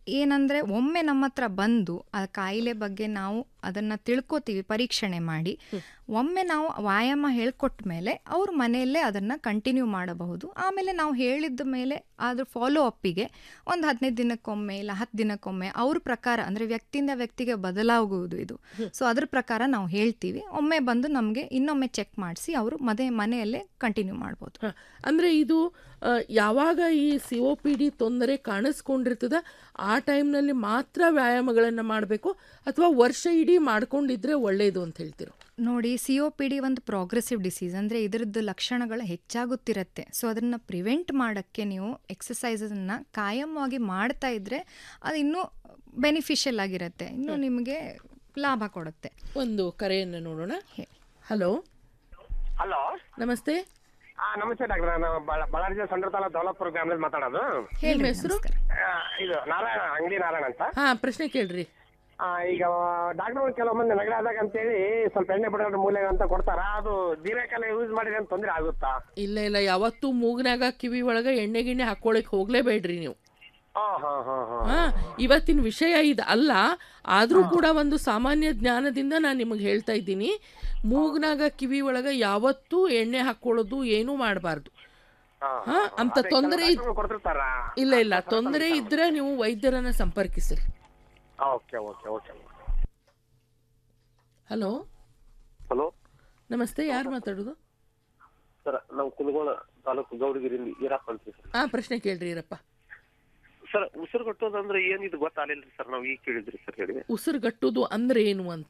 ಏನಂದರೆ ಒಮ್ಮೆ ನಮ್ಮ ಹತ್ರ ಬಂದು ಆ ಕಾಯಿಲೆ ಬಗ್ಗೆ ನಾವು ಅದನ್ನು ತಿಳ್ಕೊತೀವಿ ಪರೀಕ್ಷಣೆ ಮಾಡಿ ಒಮ್ಮೆ ನಾವು ವ್ಯಾಯಾಮ ಹೇಳ್ಕೊಟ್ಟ ಮೇಲೆ ಅವ್ರ ಮನೆಯಲ್ಲೇ ಅದನ್ನು ಕಂಟಿನ್ಯೂ ಮಾಡಬಹುದು ಆಮೇಲೆ ನಾವು ಹೇಳಿದ ಮೇಲೆ ಅದ್ರ ಫಾಲೋ ಅಪ್ಪಿಗೆ ಒಂದು ಹದಿನೈದು ದಿನಕ್ಕೊಮ್ಮೆ ಇಲ್ಲ ಹತ್ತು ದಿನಕ್ಕೊಮ್ಮೆ ಅವ್ರ ಪ್ರಕಾರ ಅಂದರೆ ವ್ಯಕ್ತಿಯಿಂದ ವ್ಯಕ್ತಿಗೆ ಬದಲಾಗುವುದು ಇದು ಸೊ ಅದ್ರ ಪ್ರಕಾರ ನಾವು ಹೇಳ್ತೀವಿ ಒಮ್ಮೆ ಬಂದು ನಮಗೆ ಇನ್ನೊಮ್ಮೆ ಚೆಕ್ ಮಾಡಿಸಿ ಅವರು ಮನೆ ಮನೆಯಲ್ಲೇ ಕಂಟಿನ್ಯೂ ಮಾಡ್ಬೋದು ಅಂದರೆ ಇದು ಆ, ಯಾವಾಗ ಈ ಸಿ ಒ ಪಿ ಡಿ ತೊಂದರೆ ಕಾಣಿಸ್ಕೊಂಡಿರ್ತದ ಆ ಟೈಮ್ನಲ್ಲಿ ಮಾತ್ರ ವ್ಯಾಯಾಮಗಳನ್ನು ಮಾಡಬೇಕು ಅಥವಾ ವರ್ಷ ಇಡೀ ಮಾಡ್ಕೊಂಡಿದ್ರೆ ಒಳ್ಳೆಯದು ಅಂತ ಹೇಳ್ತಿರೋ ನೋಡಿ ಸಿ ಒ ಪಿ ಡಿ ಒಂದು ಪ್ರೋಗ್ರೆಸಿವ್ ಡಿಸೀಸ್ ಅಂದರೆ ಇದರದ್ದು ಲಕ್ಷಣಗಳು ಹೆಚ್ಚಾಗುತ್ತಿರುತ್ತೆ ಸೊ ಅದನ್ನು ಪ್ರಿವೆಂಟ್ ಮಾಡೋಕ್ಕೆ ನೀವು ಎಕ್ಸಸೈಸನ್ನು ಕಾಯಮವಾಗಿ ಮಾಡ್ತಾ ಇದ್ದರೆ ಅದು ಇನ್ನೂ ಬೆನಿಫಿಷಿಯಲ್ ಆಗಿರುತ್ತೆ ಇನ್ನು ನಿಮಗೆ ಲಾಭ ಕೊಡುತ್ತೆ ಒಂದು ಕರೆಯನ್ನು ನೋಡೋಣ ಹಲೋ ಹಲೋ ನಮಸ್ತೆ ಆ ನಮಸ್ತೆ ಡಾಕ್ಟರ್ ನಾನು ಬಳ- ಬಳ್ಳಾರಿ ಜಿಲ್ಲೆ ಸಂಡ್ರ ತಾಲೂಕು ದೌಲತ್ಪುರ ಗ್ರಾಮದಲ್ಲಿ ಮಾತಾಡೋದು ನಿಮ್ಮ ಹೆಸರು ಆ, ಇದು ನಾರಾಯಣ ಅಂಗಡಿ ನಾರಾಯಣ ಅಂತ ಹಾ ಪ್ರಶ್ನೆ ಕೇಳ್ರಿ ಆ, ಈಗ ಡಾಕ್ಟರ್ ಕೆಲವೊಮ್ಮೆ ನೆಗಡಿ ಆದಾಗ ಅಂತೇಳಿ ಸ್ವಲ್ಪ ಎಣ್ಣೆ ಬಿಡೋದು ಮೂಲೆ ಅಂತ ಕೊಡ್ತಾರ ಅದು ದೀರ್ಘಕಾಲ ಯೂಸ್ ಮಾಡಿದ್ರೆ ಏನ್ ತೊಂದರೆ ಆಗುತ್ತಾ ಇಲ್ಲ ಇಲ್ಲ ಯಾವತ್ತೂ ಮೂಗ್ನಾಗ ಕಿವಿ ಒಳಗೆ ಎಣ್ಣೆ ಗಿಣ್ಣೆ ಹಾಕ್ಕೊಳಕ್ ಹೋಗ್ಲೇಬೇಡ್ರಿ ನೀವು ಹಾ ಹಾ ಹಾ ಹಾ ಹಾ ಇವತ್ತಿನ ವಿಷಯ ಇದು ಅಲ್ಲ ಆದರೂ ಕೂಡ ಒಂದು ಸಾಮಾನ್ಯ ಜ್ಞಾನದಿಂದ ನಾನು ನಿಮಗೆ ಹೇಳ್ತಾ ಇದ್ದೀನಿ ಮೂಗ್ನಾಗ ಕಿವಿ ಒಳಗೆ ಯಾವತ್ತೂ ಎಣ್ಣೆ ಹಾಕ್ಕೊಳ್ಳೋದು ಏನೂ ಮಾಡಬಾರ್ದು ಹಾ ಅಂತ ತೊಂದರೆ ಇದ್- ಕೊಡ್ತಿರ್ತಾರ ಇಲ್ಲ ಇಲ್ಲ ತೊಂದರೆ ಇದ್ರೆ ನೀವು ವೈದ್ಯರನ್ನ ಸಂಪರ್ಕಿಸ್ರಿ okay okay okay hello hello ನಮಸ್ತೆ ಯಾರು ಮಾತಾಡೋದು ಸರ್ ನಾವು ಕುಲಗೋಳ ತಾಲೂಕು ಗೌಡಗಿರಿಯಲ್ಲಿ ಈರಪ್ಪ ಅಂತ ಸರ್ ಹಾ ಪ್ರಶ್ನೆ ಕೇಳ್ರಿ ಇರಪ್ಪ ಸರ್ ಉಸಿರು ಕಟ್ಟೋದಂದ್ರೆ ಏನಿದು ಗೊತ್ತಾಗಲಿಲ್ಲ ಸರ್ ನಾವು ಈಗ ಕೇಳಿದ್ರಿ ಸರ್ ಹೇಳಿ ಉಸಿರುಗಟ್ಟುದು ಅಂದ್ರೆ ಏನು ಅಂತ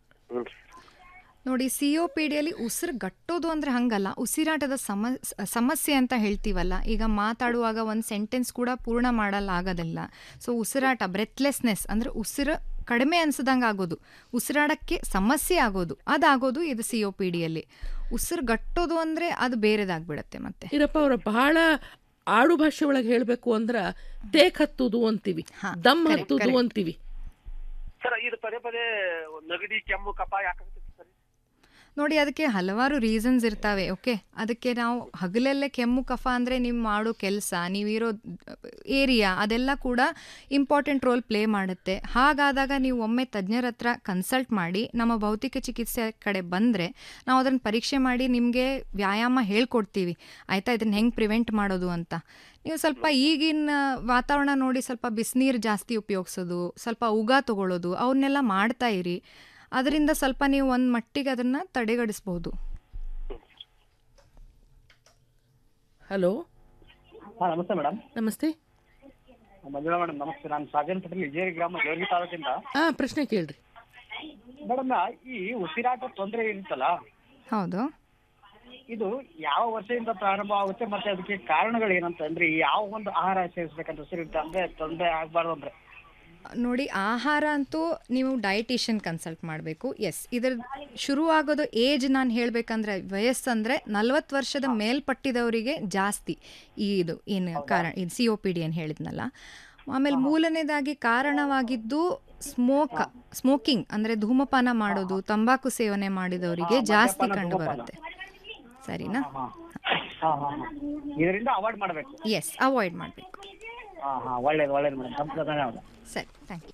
ನೋಡಿ ಸಿ ಒ ಪಿ ಡಿಯಲ್ಲಿ ಉಸಿರು ಗಟ್ಟೋದು ಅಂದರೆ ಹಂಗಲ್ಲ ಉಸಿರಾಟದ ಸಮ ಸಮಸ್ಯೆ ಅಂತ ಹೇಳ್ತೀವಲ್ಲ ಈಗ ಮಾತಾಡುವಾಗ ಒಂದು ಸೆಂಟೆನ್ಸ್ ಕೂಡ ಪೂರ್ಣ ಮಾಡಲಾಗೋದಿಲ್ಲ ಸೊ ಉಸಿರಾಟ ಬ್ರೆತ್ಲೆಸ್ನೆಸ್ ಅಂದರೆ ಉಸಿರು ಕಡಿಮೆ ಅನ್ಸದಂಗೆ ಆಗೋದು ಉಸಿರಾಡಕ್ಕೆ ಸಮಸ್ಯೆ ಆಗೋದು ಅದಾಗೋದು ಇದು ಸಿ ಒ ಪಿ ಡಿಯಲ್ಲಿ ಉಸಿರು ಗಟ್ಟೋದು ಅಂದರೆ ಅದು ಬೇರೆದಾಗ್ಬಿಡತ್ತೆ ಮತ್ತೆ ಇರಪ್ಪ ಅವರ ಬಹಳ ಆಡು ಭಾಷೆ ಒಳಗೆ ಹೇಳಬೇಕು ಅಂದ್ರ ತೇಕ್ ಹತ್ತುದು ಅಂತೀವಿ ದಮ್ correct, ಹತ್ತುದು correct. ಅಂತೀವಿ ಸರ್ ಇದು ಪದೇ ಪದೇ ನೆಗಡಿ ಕೆಮ್ಮು ಕಪ ಯಾಕೆ ಸರ್ ನೋಡಿ ಅದಕ್ಕೆ ಹಲವಾರು ರೀಸನ್ಸ್ ಇರ್ತವೆ ಓಕೆ ಅದಕ್ಕೆ ನಾವು ಹಗಲಲ್ಲೇ ಕೆಮ್ಮು ಕಫ ಅಂದರೆ ನೀವು ಮಾಡೋ ಕೆಲಸ ನೀವಿರೋ ಏರಿಯಾ ಅದೆಲ್ಲ ಕೂಡ ಇಂಪಾರ್ಟೆಂಟ್ ರೋಲ್ ಪ್ಲೇ ಮಾಡುತ್ತೆ ಹಾಗಾದಾಗ ನೀವು ಒಮ್ಮೆ ತಜ್ಞರ ಹತ್ರ ಕನ್ಸಲ್ಟ್ ಮಾಡಿ ನಮ್ಮ ಭೌತಿಕ ಚಿಕಿತ್ಸೆ ಕಡೆ ಬಂದರೆ ನಾವು ಅದನ್ನು ಪರೀಕ್ಷೆ ಮಾಡಿ ನಿಮಗೆ ವ್ಯಾಯಾಮ ಹೇಳ್ಕೊಡ್ತೀವಿ ಆಯಿತಾ ಇದನ್ನು ಹೆಂಗೆ ಪ್ರಿವೆಂಟ್ ಮಾಡೋದು ಅಂತ ನೀವು ಸ್ವಲ್ಪ ಈಗಿನ ವಾತಾವರಣ ನೋಡಿ ಸ್ವಲ್ಪ ಬಿಸಿನೀರು ಜಾಸ್ತಿ ಉಪಯೋಗಿಸೋದು ಸ್ವಲ್ಪ ಉಗ ತಗೊಳ್ಳೋದು ಅವನ್ನೆಲ್ಲ ಮಾಡ್ತಾ ಇರಿ ಅದರಿಂದ ಸ್ವಲ್ಪ ನೀವು ಒಂದು ಮಟ್ಟಿಗೆ ಅದನ್ನು ತಡೆಗಡಿಸ್ಬೋದು ಹಲೋ ಹಾ ನಮಸ್ತೆ ಮೇಡಮ್ ನಮಸ್ತೆ ಮಂಜುಳಾ ಮೇಡಮ್ ನಮಸ್ತೆ ನಾನು ಸಾಜನ್ ಪಟೇಲ್ ವಿಜಯ ಗ್ರಾಮ ಜೋಗಿ ತಾಲೂಕಿಂದ ಹಾ ಪ್ರಶ್ನೆ ಕೇಳ್ರಿ ಮೇಡಮ್ ಈ ಉಸಿರಾಟ ತೊಂದರೆ ಇರುತ್ತಲ್ಲ ಹೌದು ಇದು ಯಾವ ವರ್ಷದಿಂದ ಪ್ರಾರಂಭ ಆಗುತ್ತೆ ಮತ್ತೆ ಅದಕ್ಕೆ ಕಾರಣಗಳು ಏನಂತ ಅಂದ್ರೆ ಯಾವ ಒಂದು ಆಹಾರ ಸೇವಿಸ್ಬೇಕಂತ ಉಸಿರಿರುತ್ತೆ ಅಂದ್ರೆ ತೊಂದರೆ ಆಗ್ಬಾರ್ದು ಅಂದ್ರೆ ನೋಡಿ ಆಹಾರ ಅಂತೂ ನೀವು ಡಯಟಿಷಿಯನ್ ಕನ್ಸಲ್ಟ್ ಮಾಡಬೇಕು ಎಸ್ ಇದರ ಶುರುವಾಗೋದು ಏಜ್ ನಾನು ಹೇಳಬೇಕಂದ್ರೆ ವಯಸ್ಸಂದರೆ ನಲ್ವತ್ತು ವರ್ಷದ ಮೇಲ್ಪಟ್ಟಿದವರಿಗೆ ಜಾಸ್ತಿ ಈ ಇದು ಏನು ಕಾರಣ ಇದು ಸಿ ಒ ಪಿ ಡಿ ಏನು ಹೇಳಿದ್ನಲ್ಲ ಆಮೇಲೆ ಮೂರನೇದಾಗಿ ಕಾರಣವಾಗಿದ್ದು ಸ್ಮೋಕ್ ಸ್ಮೋಕಿಂಗ್ ಅಂದರೆ ಧೂಮಪಾನ ಮಾಡೋದು ತಂಬಾಕು ಸೇವನೆ ಮಾಡಿದವರಿಗೆ ಹಾ, ಜಾಸ್ತಿ ಮದ್ಯಪಾನ, ಕಂಡು ಧೂಮಪಾನ. ಬರುತ್ತೆ ಸರಿನಾ ಹಾ ಹಾ ಹಾ ಇದರಿಂದ ಅವಾಯ್ಡ್ ಮಾಡಬೇಕು ಎಸ್ ಅವಾಯ್ಡ್ ಮಾಡಬೇಕು ಹಾ ಹಾ ಒಳ್ಳೇದು ಒಳ್ಳೇದು ಮೇಡಮ್ ಸಂಪ್ರದಾಯ ಧನ್ಯವಾದ ಸರಿ ಥ್ಯಾಂಕ್ ಯು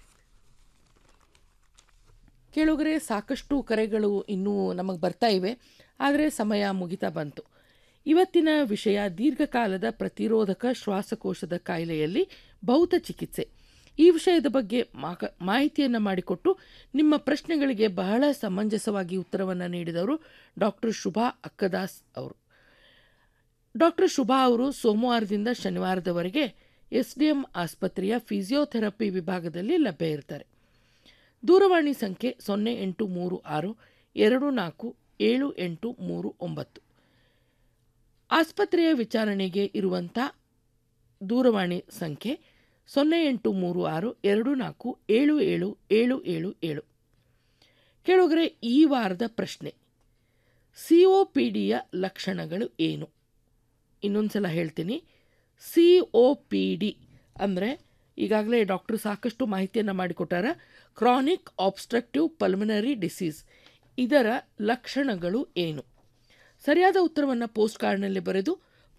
ಕೇಳುಗರೆ ಸಾಕಷ್ಟು ಕರೆಗಳು ಇನ್ನೂ ನಮಗೆ ಬರ್ತಾ ಇವೆ ಆದರೆ ಸಮಯ ಮುಗಿತಾ ಬಂತು ಇವತ್ತಿನ ವಿಷಯ ದೀರ್ಘಕಾಲದ ಪ್ರತಿರೋಧಕ ಶ್ವಾಸಕೋಶದ ಕಾಯಿಲೆಯಲ್ಲಿ ಭೌತ ಚಿಕಿತ್ಸೆ ಈ ವಿಷಯದ ಬಗ್ಗೆ ಮಾಕ ಮಾಹಿತಿಯನ್ನು ಮಾಡಿಕೊಟ್ಟು ನಿಮ್ಮ ಪ್ರಶ್ನೆಗಳಿಗೆ ಬಹಳ ಸಮಂಜಸವಾಗಿ ಉತ್ತರವನ್ನು ನೀಡಿದವರು ಡಾಕ್ಟರ್ ಶುಭಾ ಅಕ್ಕದಾಸ್ ಅವರು ಡಾಕ್ಟರ್ ಶುಭಾ ಅವರು ಸೋಮವಾರದಿಂದ ಶನಿವಾರದವರೆಗೆ ಎಸ್ ಡಿ ಎಂ ಆಸ್ಪತ್ರೆಯ ಫಿಸಿಯೋಥೆರಪಿ ವಿಭಾಗದಲ್ಲಿ ಲಭ್ಯ ಇರ್ತಾರೆ ದೂರವಾಣಿ ಸಂಖ್ಯೆ ಸೊನ್ನೆ ಎಂಟು ಮೂರು ಆರು ಎರಡು ನಾಲ್ಕು ಏಳು ಎಂಟು ಮೂರು ಒಂಬತ್ತು ಆಸ್ಪತ್ರೆಯ ವಿಚಾರಣೆಗೆ ಇರುವಂಥ ದೂರವಾಣಿ ಸಂಖ್ಯೆ ಸೊನ್ನೆ ಎಂಟು ಮೂರು ಆರು ಎರಡು ನಾಲ್ಕು ಏಳು ಏಳು ಏಳು ಏಳು ಏಳು ಕೇಳುಗರೆ ಈ ವಾರದ ಪ್ರಶ್ನೆ ಸಿ ಒ ಪಿ ಡಿಯ ಲಕ್ಷಣಗಳು ಏನು ಇನ್ನೊಂದು ಸಲ ಹೇಳ್ತೀನಿ ಸಿ ಒ ಪಿ ಡಿ ಅಂದರೆ ಈಗಾಗಲೇ ಡಾಕ್ಟ್ರು ಸಾಕಷ್ಟು ಮಾಹಿತಿಯನ್ನು ಮಾಡಿಕೊಟ್ಟಾರ ಕ್ರಾನಿಕ್ ಆಬ್ಸ್ಟ್ರಕ್ಟಿವ್ ಪಲ್ಮನರಿ ಡಿಸೀಸ್ ಇದರ ಲಕ್ಷಣಗಳು ಏನು ಸರಿಯಾದ ಉತ್ತರವನ್ನು ಪೋಸ್ಟ್ ಕಾರ್ಡ್ನಲ್ಲಿ ಬರೆದು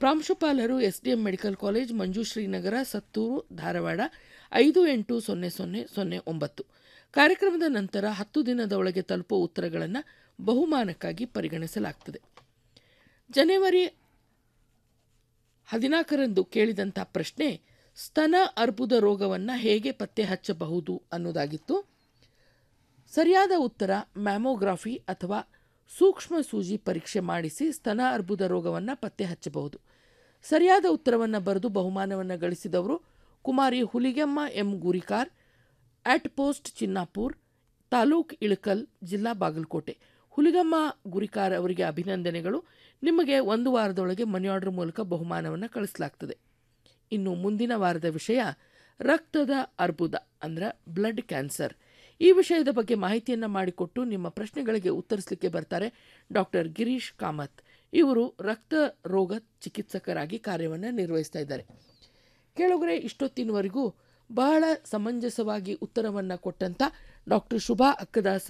ಪ್ರಾಂಶುಪಾಲರು S D M medical college Manjushree Nagar Sattur Dharwad ಐದು ಎಂಟು ಸೊನ್ನೆ ಸೊನ್ನೆ ಸೊನ್ನೆ ಒಂಬತ್ತು ಕಾರ್ಯಕ್ರಮದ ನಂತರ ಹತ್ತು ದಿನದ ಒಳಗೆ ತಲುಪುವ ಉತ್ತರಗಳನ್ನು ಬಹುಮಾನಕ್ಕಾಗಿ ಪರಿಗಣಿಸಲಾಗ್ತದೆ ಜನವರಿ ಹದಿನಾಲ್ಕರಂದು ಕೇಳಿದಂಥ ಪ್ರಶ್ನೆ ಸ್ತನ ಅರ್ಬುದ ರೋಗವನ್ನು ಹೇಗೆ ಪತ್ತೆ ಹಚ್ಚಬಹುದು ಅನ್ನೋದಾಗಿತ್ತು ಸರಿಯಾದ ಉತ್ತರ ಮ್ಯಾಮೋಗ್ರಾಫಿ ಅಥವಾ ಸೂಕ್ಷ್ಮ ಸೂಜಿ ಪರೀಕ್ಷೆ ಮಾಡಿಸಿ ಸ್ತನ ಅರ್ಬುದ ರೋಗವನ್ನು ಪತ್ತೆ ಹಚ್ಚಬಹುದು ಸರಿಯಾದ ಉತ್ತರವನ್ನು ಬರೆದು ಬಹುಮಾನವನ್ನು ಗಳಿಸಿದವರು ಕುಮಾರಿ Huligemma M Gurikar at post Chinnapur taluk Ilkal ಜಿಲ್ಲಾ ಬಾಗಲಕೋಟೆ ಹುಲಿಗಮ್ಮ ಗುರಿಕಾರ್ ಅವರಿಗೆ ಅಭಿನಂದನೆಗಳು ನಿಮಗೆ ಒಂದು ವಾರದೊಳಗೆ ಮನಿ ಆರ್ಡರ್ ಮೂಲಕ ಬಹುಮಾನವನ್ನು ಕಳಿಸಲಾಗ್ತದೆ ಇನ್ನು ಮುಂದಿನ ವಾರದ ವಿಷಯ ರಕ್ತದ ಅರ್ಬುದ ಅಂದ್ರೆ ಬ್ಲಡ್ ಕ್ಯಾನ್ಸರ್ ಈ ವಿಷಯದ ಬಗ್ಗೆ ಮಾಹಿತಿಯನ್ನು ಮಾಡಿಕೊಟ್ಟು ನಿಮ್ಮ ಪ್ರಶ್ನೆಗಳಿಗೆ ಉತ್ತರಿಸಲಿಕ್ಕೆ ಬರ್ತಾರೆ ಡಾಕ್ಟರ್ ಗಿರೀಶ್ ಕಾಮತ್ ಇವರು ರಕ್ತ ರೋಗ ಚಿಕಿತ್ಸಕರಾಗಿ ಕಾರ್ಯವನ್ನು ನಿರ್ವಹಿಸ್ತಾ ಇದ್ದಾರೆ ಕೇಳುಗರೆ ಇಷ್ಟೊತ್ತಿನವರೆಗೂ ಬಹಳ ಸಮಂಜಸವಾಗಿ ಉತ್ತರವನ್ನು ಕೊಟ್ಟಂತ ಡಾಕ್ಟರ್ ಶುಭಾ ಅಕ್ಕದಾಸ್